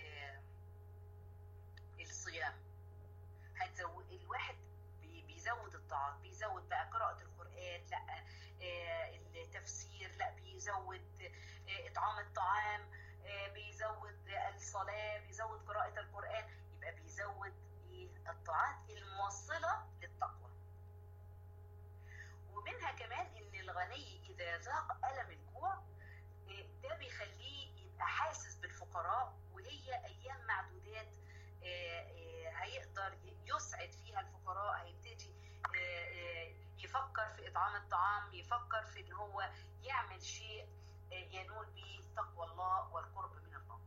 الصيام هتزود الواحد بيزود الطاعات بيزود بقى قراءة القرآن لا آه التفسير لا بيزود آه إطعام الطعام آه بيزود الصلاة بيزود قراءة القرآن يبقى بيزود إيه الطاعات الموصلة للتقوى ومنها كمان إن الغني إذا ذاق ألم الجوع ده بيخليه يبقى حاسس بالفقراء وهي أيام معدودات هيقدر يسعد فيها الفقراء هيبتدي يفكر في اطعام الطعام يفكر في ان هو يعمل شيء ينول به تقوى الله والقرب من الله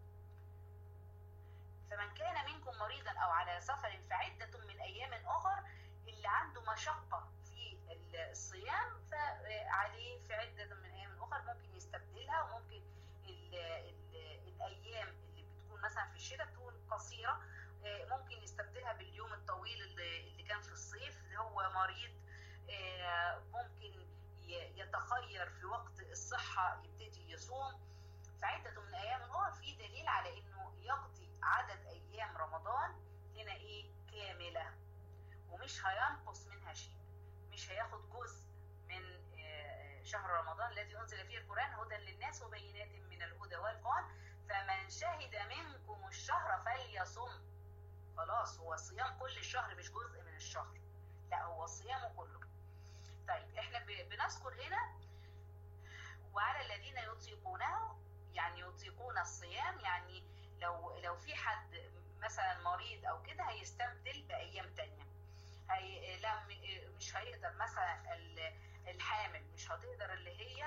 فمن كان منكم مريضا او على سفر فعده من ايام اخر اللي عنده مشقه في الصيام فعليه في عده من ايام اخر ممكن يستبدلها وممكن ال ال الايام اللي بتكون مثلا في الشتاء تكون قصيره ممكن يستبدلها باليوم الطويل اللي كان في الصيف اللي هو مريض ممكن يتخير في وقت الصحة يبتدي يصوم فعدة من أيام أخرى في دليل على إنه يقضي عدد أيام رمضان هنا إيه كاملة ومش هينقص منها شيء مش هياخد جزء من شهر رمضان الذي أنزل فيه القرآن هدى للناس وبينات من الهدى والقرآن فمن شهد منكم الشهر فليصم خلاص هو صيام كل الشهر مش جزء من الشهر لا هو صيامه كله طيب احنا بنذكر هنا وعلى الذين يطيقونه يعني يطيقون الصيام يعني لو لو في حد مثلا مريض او كده هيستبدل بايام تانية هي لا مش هيقدر مثلا الحامل مش هتقدر اللي هي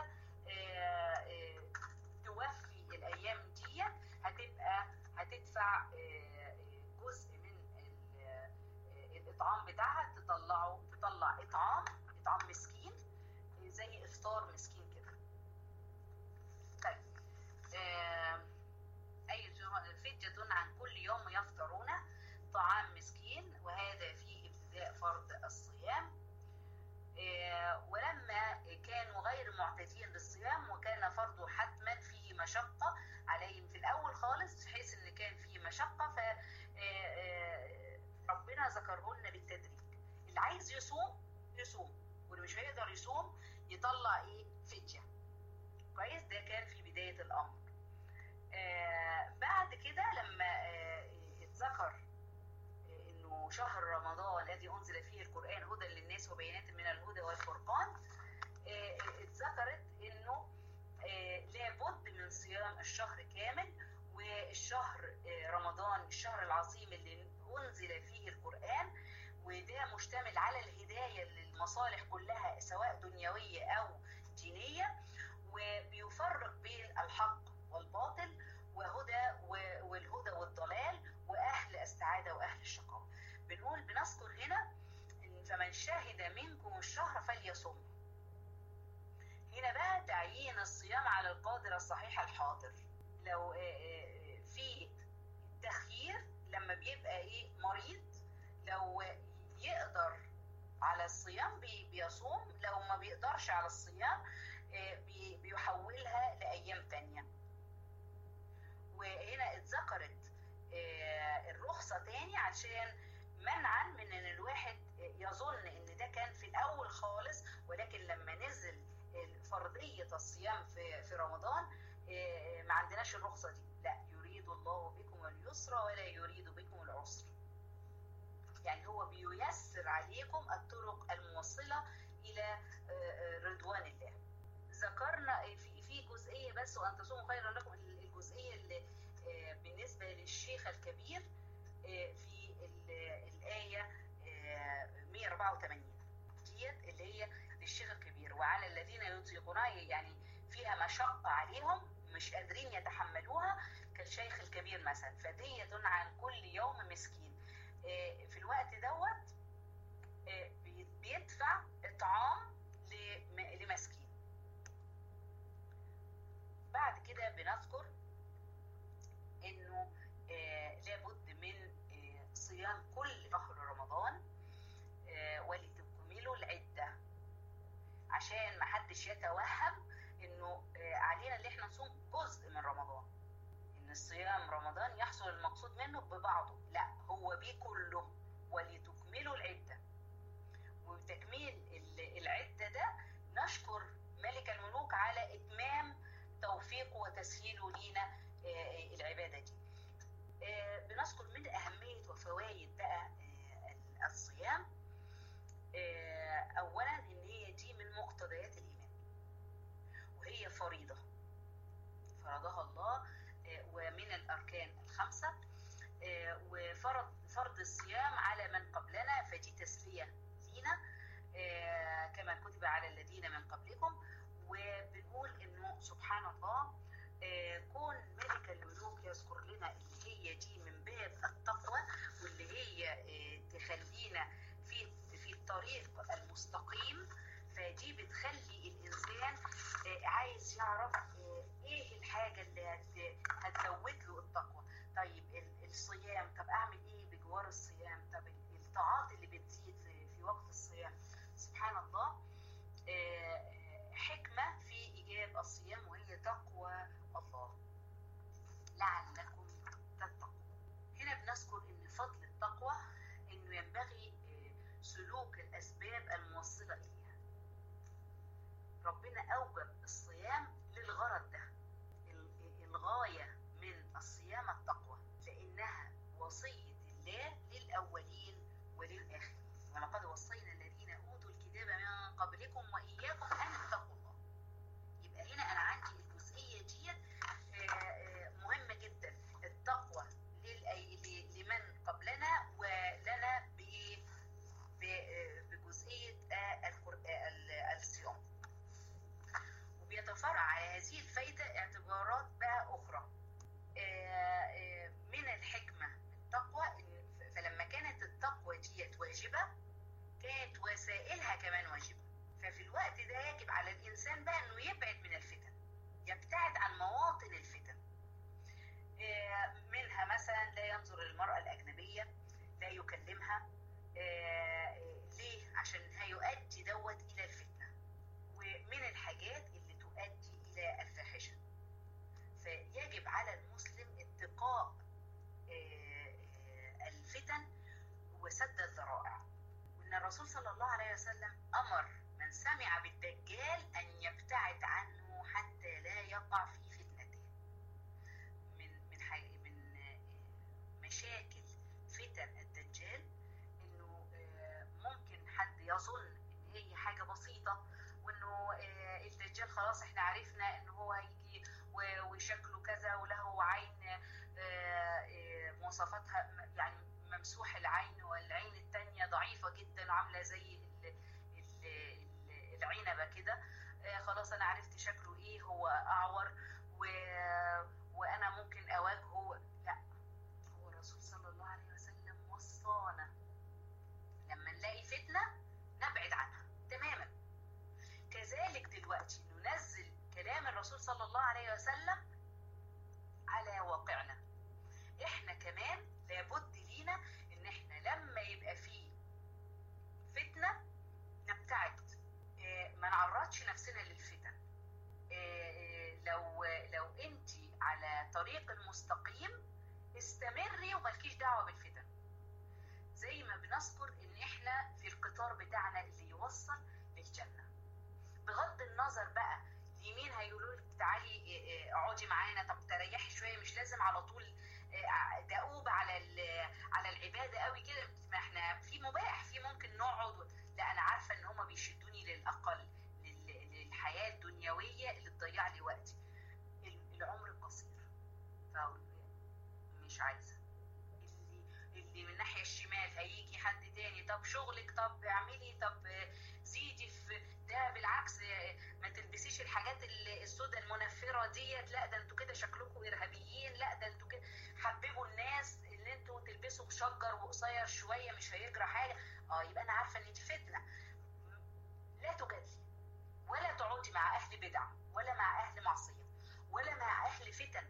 توفي الايام دي هتبقى هتدفع جزء من الاطعام بتاعها تطلعه تطلع اطعام اطعام مسكين زي افطار مسكين كده طيب اي فدية عن كل يوم يفطرون طعام مسكين وهذا في ابتداء فرض الصيام ولما كانوا غير معتادين بالصيام وكان فرضه حتما فيه مشقة عليهم في الأول خالص بحيث إن كان فيه مشقة ف ربنا ذكره لنا بالتدريج اللي عايز يصوم يصوم واللي مش هيقدر يصوم يطلع ايه فدية كويس ده كان في بداية الأمر آه بعد كده لما آه اتذكر آه انه شهر رمضان الذي انزل فيه القران هدى للناس وبينات من الهدى والفرقان اتذكرت انه لابد من صيام الشهر كامل والشهر رمضان الشهر العظيم اللي انزل فيه القران وده مشتمل على الهدايه للمصالح كلها سواء دنيويه او دينيه وبيفرق بين الحق والباطل وهدى والهدى والضلال الشهر فليصم هنا بقى تعيين الصيام على القادر الصحيح الحاضر لو في تخيير لما بيبقى ايه مريض لو يقدر على الصيام بيصوم لو ما بيقدرش على الصيام بيحولها لأيام تانية وهنا اتذكرت الرخصة تاني عشان منعا من ان الواحد يظن ان ده كان في الاول خالص ولكن لما نزل فرضية الصيام في في رمضان ما عندناش الرخصة دي لا يريد الله بكم اليسر ولا يريد بكم العسر يعني هو بييسر عليكم الطرق الموصلة إلى رضوان الله ذكرنا في في جزئية بس وأن تصوموا خيرا لكم الجزئية اللي بالنسبة للشيخ الكبير في الآية 184 ديت اللي هي للشيخ الكبير وعلى الذين يطيقونها يعني فيها مشقة عليهم مش قادرين يتحملوها كالشيخ الكبير مثلا فدية عن كل يوم مسكين في الوقت دوت بيدفع اطعام لمسكين بعد كده بنذكر انه لابد من صيام كل شهر رمضان ولتكملوا العده عشان ما حدش يتوهم انه علينا ان احنا نصوم جزء من رمضان ان الصيام رمضان يحصل المقصود منه ببعضه لا هو بيه كله ولتكملوا العده وتكميل العده ده نشكر ملك الملوك على اتمام توفيقه وتسهيله لينا العباده دي بنذكر من اهميه وفوائد بقى الصيام اولا ان هي دي من مقتضيات الايمان وهي فريضه فرضها الله ومن الاركان الخمسه وفرض فرض الصيام على من قبلنا فدي تسليه لينا كما كتب على الذين من قبلكم وبنقول انه سبحان الله كون ملك الملوك يذكر لنا اللي هي دي من باب التقوى واللي هي تخلينا في في الطريق المستقيم فدي بتخلي الانسان عايز يعرف ايه الحاجه اللي هتزود له التقوى طيب الصيام طب اعمل ايه بجوار الصيام طب الطاعات اللي بتزيد في وقت الصيام سبحان الله حكمه في ايجاب الصيام وهي تقوى الله لعلكم تتقون هنا بنذكر ان فضل التقوى انه ينبغي سلوك الاسباب الموصله اليها ربنا اوجب الصيام للغرض ده الغايه من الصيام التقوى لانها وصيه الله للاولين وللاخرين ولقد وصينا الذين اوتوا الكتاب من قبلكم واياكم ان اتقوا الله يبقى هنا انا عندي الجزئيه ديت مهمه جدا التقوى لمن قبلنا ولنا بجزئيه الصيام وبيتفرع على هذه الفايده اعتبارات بقى اخرى من الحكمه التقوى فلما كانت التقوى ديت واجبه كانت وسائلها كمان واجبه ففي الوقت ده يجب على الانسان بقى انه يبعد من الفتن يبتعد عن مواطن الفتن منها مثلا لا ينظر للمرأة الأجنبية لا يكلمها ليه؟ عشان هيؤدي دوت إلى الفتنة ومن الحاجات اللي تؤدي إلى الفاحشة فيجب على المسلم اتقاء الفتن وسد الذرائع وإن الرسول صلى الله عليه وسلم أمر من سمع بالدجال أن يبتعد عنه حتى لا يقع في فتنته من من حي من مشاكل فتن الدجال انه ممكن حد يظن ان هي حاجه بسيطه وانه الدجال خلاص احنا عرفنا ان هو هيجي وشكله كذا وله عين مواصفاتها يعني ممسوح العين والعين الثانيه ضعيفه جدا وعامله زي العنبه كده خلاص انا عرفت شكله ايه هو اعور و... وانا ممكن اواجهه لا هو الرسول صلى الله عليه وسلم وصانا لما نلاقي فتنه نبعد عنها تمام استمري ومالكيش دعوه بالفتن زي ما بنذكر ان احنا في القطار بتاعنا اللي يوصل للجنه بغض النظر بقى اليمين هيقولوا لك تعالي اقعدي معانا طب تريحي شويه مش لازم على طول دؤوب على على العباده قوي كده ما احنا في مباح في ممكن نقعد لا انا عارفه ان هم بيشدوني للاقل للحياه الدنيويه اللي تضيع لي وقتي العمر قصير مش عايزه اللي اللي من الناحيه الشمال هيجي حد تاني طب شغلك طب اعملي طب زيدي في ده بالعكس ما تلبسيش الحاجات السوداء المنفره ديت لا ده انتوا كده شكلكم ارهابيين لا ده انتوا كده حببوا الناس ان انتوا تلبسوا مشجر وقصير شويه مش هيجرى حاجه اه يبقى انا عارفه ان دي فتنه لا تجادلي ولا تقعدي مع اهل بدع ولا مع اهل معصيه ولا مع اهل فتن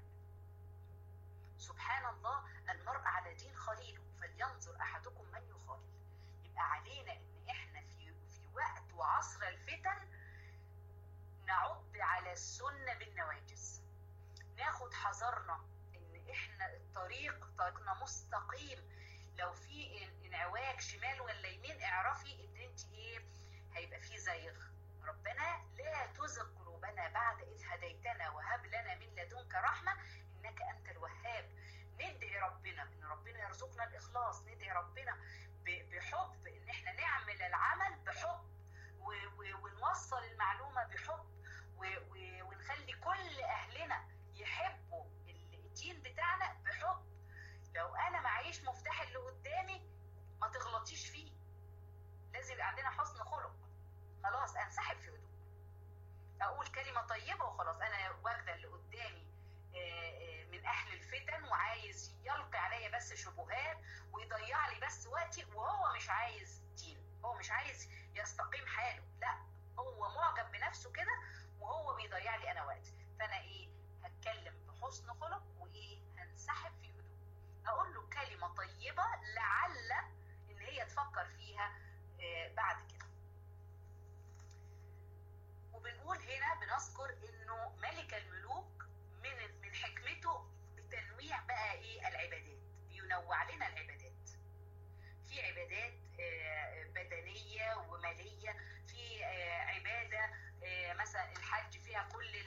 سبحان الله المرء على دين خليله فلينظر احدكم من يخالل يبقى علينا ان احنا في في وقت وعصر الفتن نعض على السنه بالنواجز ناخد حذرنا ان احنا الطريق طريقنا مستقيم لو في انعواج شمال ولا يمين اعرفي ان انت ايه هيبقى في زيغ ربنا لا تزغ قلوبنا بعد اذ هديتنا وهب لنا من لدنك رحمه انك انت الوهاب ندعي ربنا ان ربنا يرزقنا الاخلاص ندعي ربنا بحب ان احنا نعمل العمل بحب ونوصل المعلومه بحب ونخلي كل اهلنا يحبوا الدين بتاعنا بحب لو انا معيش مفتاح اللي قدامي ما تغلطيش فيه لازم يبقى عندنا حسن خلق خلاص انسحب في هدوء اقول كلمه طيبه وخلاص انا واخده اللي قدامي من اهل الفتن وعايز يلقي عليا بس شبهات ويضيع لي بس وقتي وهو مش عايز دين هو مش عايز يستقيم حاله لا هو معجب بنفسه كده وهو بيضيع لي انا وقتي فانا ايه هتكلم بحسن خلق وايه هنسحب في هدوء اقول له كلمه طيبه لعل ان هي تفكر فيها بعد كده وبنقول هنا بنذكر انه ملك الملوك من من حكمته بتنويع بقى ايه العبادات بينوع لنا العبادات في عبادات بدنيه وماليه في عباده مثلا الحج فيها كل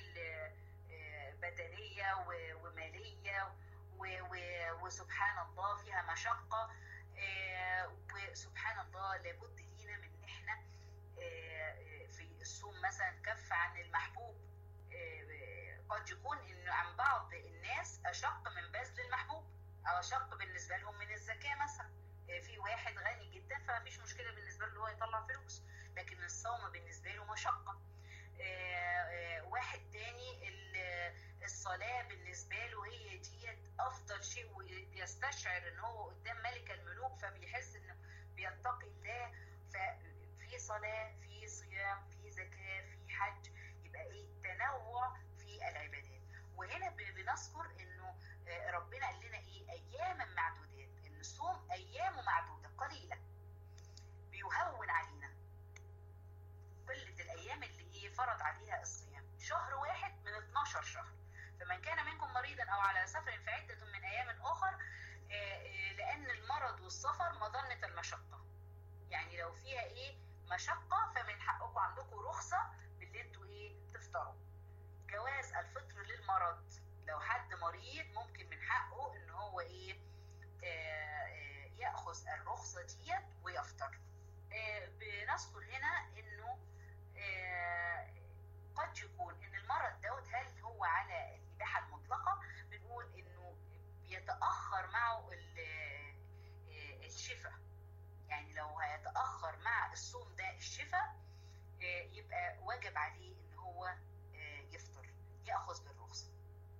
بدنيه وماليه وسبحان الله فيها مشقه وسبحان الله لابد لينا من ان احنا في الصوم مثلا كف عن المحبوب قد يكون انه عن بعض الناس اشق من بذل المحبوب او اشق بالنسبه لهم من الزكاه مثلا في واحد غني جدا فما فيش مشكله بالنسبه له هو يطلع فلوس لكن الصوم بالنسبه له مشقه واحد تاني الصلاه بالنسبه له هي ديت افضل شيء وبيستشعر ان هو قدام ملك الملوك فبيحس انه بيتقي الله ففي صلاه في صيام في زكاه في حج يبقى ايه تنوع في العبادات وهنا بنذكر انه ربنا قال لنا ايه اياما معدودات ان الصوم ايامه معدوده قليله بيهون علينا قله الايام اللي ايه فرض عليها الصيام شهر واحد من 12 شهر فمن كان منكم مريضا او على سفر فعده من ايام اخر لان المرض والسفر مظنه المشقه يعني لو فيها ايه مشقه فمن حقكم عندكم رخصه باللي انتوا ايه تفطروا جواز الفطر للمرض لو حد مريض ممكن من حقه ان هو ايه آه ياخذ الرخصه ديت ويفطر آه بنذكر هنا انه آه قد يكون ان المرض دوت هل هو على الاباحه المطلقه بنقول انه بيتاخر معه الشفاء يعني لو هيتاخر مع الصوم ده الشفاء يبقى واجب عليه ان هو يفطر ياخذ بالرخصه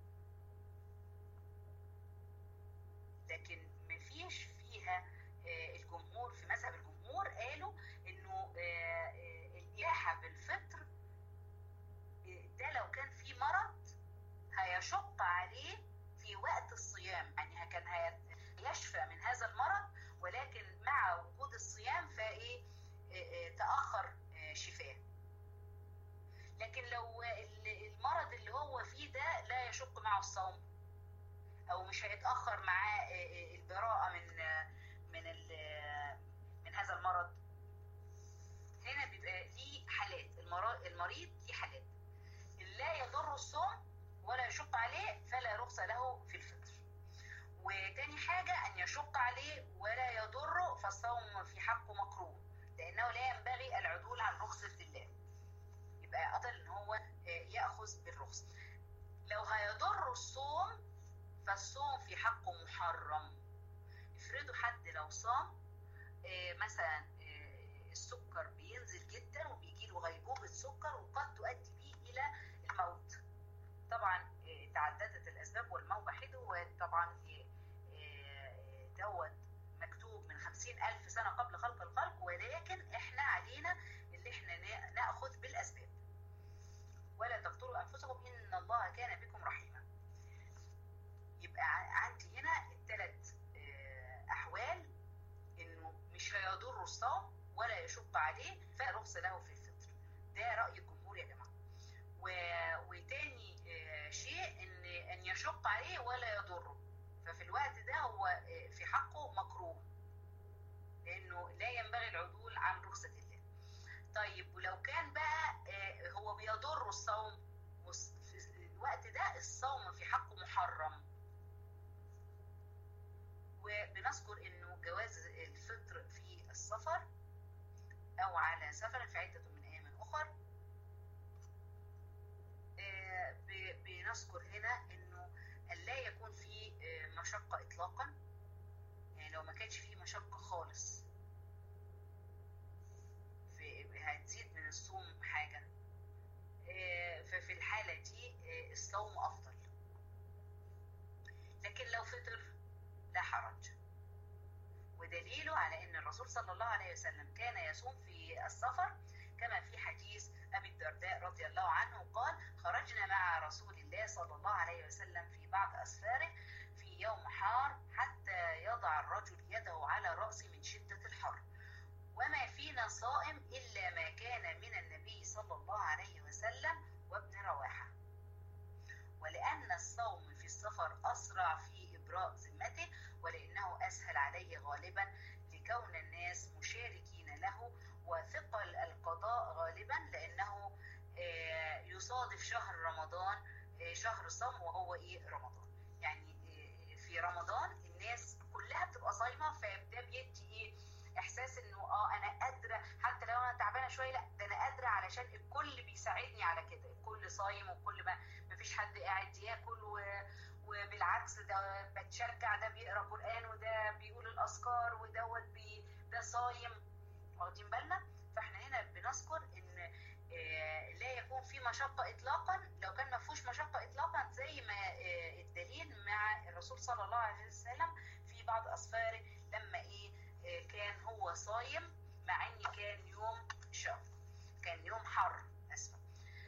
لكن مفيش فيها الجمهور في مذهب الجمهور قالوا انه الاباحه بالفطر ده لو كان في مرض هيشق عليه في وقت الصيام يعني كان يشفى من هذا المرض ولكن مع وجود الصيام فايه تاخر شفاه لكن لو المرض اللي هو فيه يشق عليه ولا يضره فالصوم في حقه مكروه لانه لا ينبغي العدول عن رخصه الله يبقى افضل ان هو ياخذ بالرخصه لو هيضر الصوم فالصوم في حقه محرم افرضوا حد لو صام مثلا السكر بينزل جدا وبيجي له غيبوبه سكر وقد تؤدي به الى الموت طبعا تعددت الاسباب والموت وحده وطبعا دوت مكتوب من خمسين ألف سنة قبل خلق الخلق ولكن احنا علينا اللي احنا ناخذ بالاسباب ولا تقتلوا انفسكم ان الله كان بكم رحيما يبقى عندي هنا الثلاث احوال انه مش هيضر الصوم ولا يشق عليه فرخصة له في الفطر ده رأي الجمهور يا جماعة و... وتاني شيء ان ان يشق عليه ولا يضره ففي الوقت ده هو في حقه مكروه لانه لا ينبغي العدول عن رخصة الله طيب ولو كان بقى هو بيضر الصوم في الوقت ده الصوم في حقه محرم وبنذكر انه جواز الفطر في السفر او على سفر في عدة من ايام اخر بنذكر هنا انه لا يكون في مشقة اطلاقا يعني لو ما كانش فيه مشقة خالص في هتزيد من الصوم حاجة ففي الحالة دي الصوم افضل لكن لو فطر لا حرج ودليله على ان الرسول صلى الله عليه وسلم كان يصوم في السفر كما في حديث ابي الدرداء رضي الله عنه قال خرجنا مع رسول الله صلى الله عليه وسلم في بعض اسفاره في يوم حار حتى يضع الرجل يده على راسي من شده الحر وما فينا صائم الا ما كان من النبي صلى الله عليه وسلم وابن رواحه ولان الصوم في السفر اسرع في ابراء ذمته ولانه اسهل عليه غالبا لكون الناس مشاركين له وثقل القضاء غالبا لانه يصادف شهر رمضان شهر الصوم وهو ايه رمضان يعني في رمضان الناس كلها بتبقى صايمه فده بيدي ايه احساس انه اه انا قادره حتى لو انا تعبانه شويه لا ده انا قادره علشان الكل بيساعدني على كده الكل صايم وكل ما مفيش حد قاعد ياكل و... وبالعكس ده بتشجع ده بيقرا قران وده بيقول الاذكار ودوت بي ده صايم واخدين بالنا فاحنا هنا بنذكر ان لا يكون في مشقه اطلاقا لو كان ما فيهوش مشقه اطلاقا زي ما الدليل مع الرسول صلى الله عليه وسلم في بعض اسفاره لما ايه كان هو صايم مع ان كان يوم شهر كان يوم حر اسفه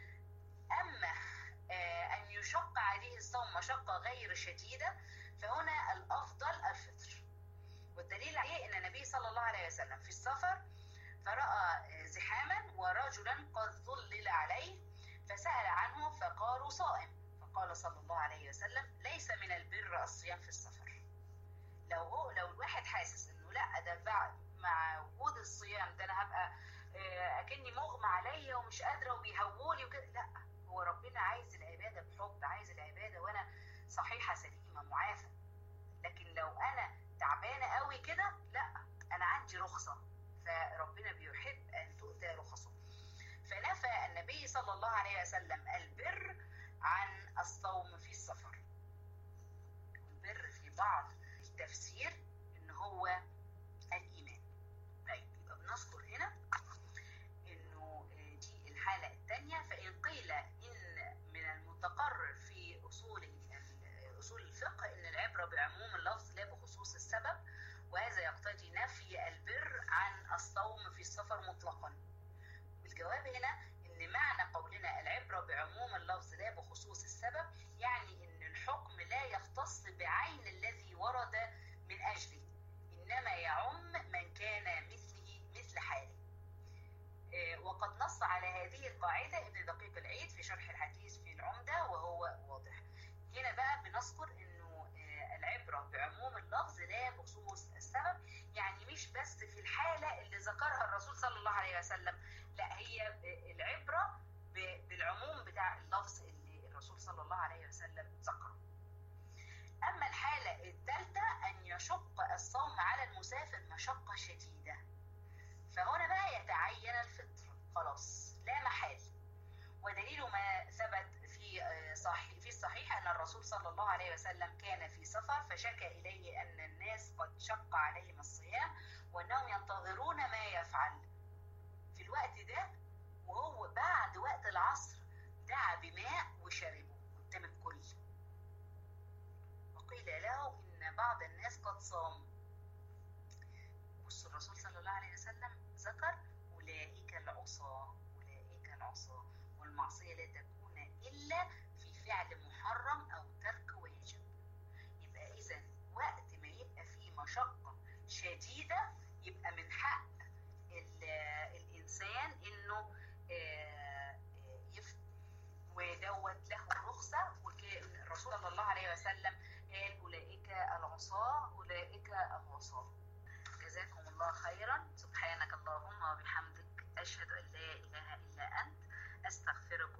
اما ان يشق عليه الصوم مشقه غير شديده فهنا الافضل الفطر والدليل عليه ان النبي صلى الله عليه وسلم في السفر فراى زحاما ورجلا قد ظلل عليه فسال عنه فقالوا صائم فقال صلى الله عليه وسلم ليس من البر الصيام في السفر لو هو لو الواحد حاسس انه لا ده بعد مع وجود الصيام ده انا هبقى اكني مغمى عليا ومش قادره وبيهولي وكده لا هو ربنا عايز العباده بحب عايز العباده وانا صحيحه سليمه معافى لكن لو انا تعبانه قوي كده لا انا عندي رخصه فربنا بيحب ان تؤتى رخصه فنفى النبي صلى الله عليه وسلم البر عن الصوم في السفر البر في بعض التفسير ان هو الايمان طيب يبقى بنذكر هنا انه دي الحاله الثانيه فان قيل ان من المتقرر في اصول اصول الفقه ان العبره بعموم اللفظ لا بخصوص السبب وهذا يقتضي نفي البر عن الصوم في السفر مطلقا والجواب هنا ان معنى قولنا العبره بعموم اللفظ لا بخصوص السبب يعني ان الحكم لا يختص بعين الذي ورد من اجله انما يعم من كان مثله مثل حاله وقد نص على هذه القاعده ابن دقيق العيد في شرح الحديث في العمده وهو واضح هنا بقى بنذكر انه العبره بعموم اللفظ لا بخصوص السبب يعني مش بس في الحاله اللي ذكرها الرسول صلى الله عليه وسلم لا هي العبره بالعموم بتاع اللفظ اللي الرسول صلى الله عليه وسلم ذكره اما الحاله الثالثه ان يشق الرسول صلى الله عليه وسلم كان في سفر فشكى إليه أن الناس قد شق عليهم الصيام وأنهم ينتظرون ما يفعل في الوقت ده وهو بعد وقت العصر دعا بماء وشربه قدام الكل وقيل له إن بعض الناس قد صام بص الرسول صلى الله عليه وسلم ذكر أولئك العصاة أولئك العصاة والمعصية لا تكون إلا في فعل محرم أو ترك واجب يبقى إذا وقت ما يبقى فيه مشقة شديدة يبقى من حق الإنسان إنه يفطر ودوت له رخصة وكان الرسول صلى الله عليه وسلم قال أولئك العصاة أولئك العصاة جزاكم الله خيرا سبحانك اللهم وبحمدك أشهد أن لا إله إلا أنت أستغفرك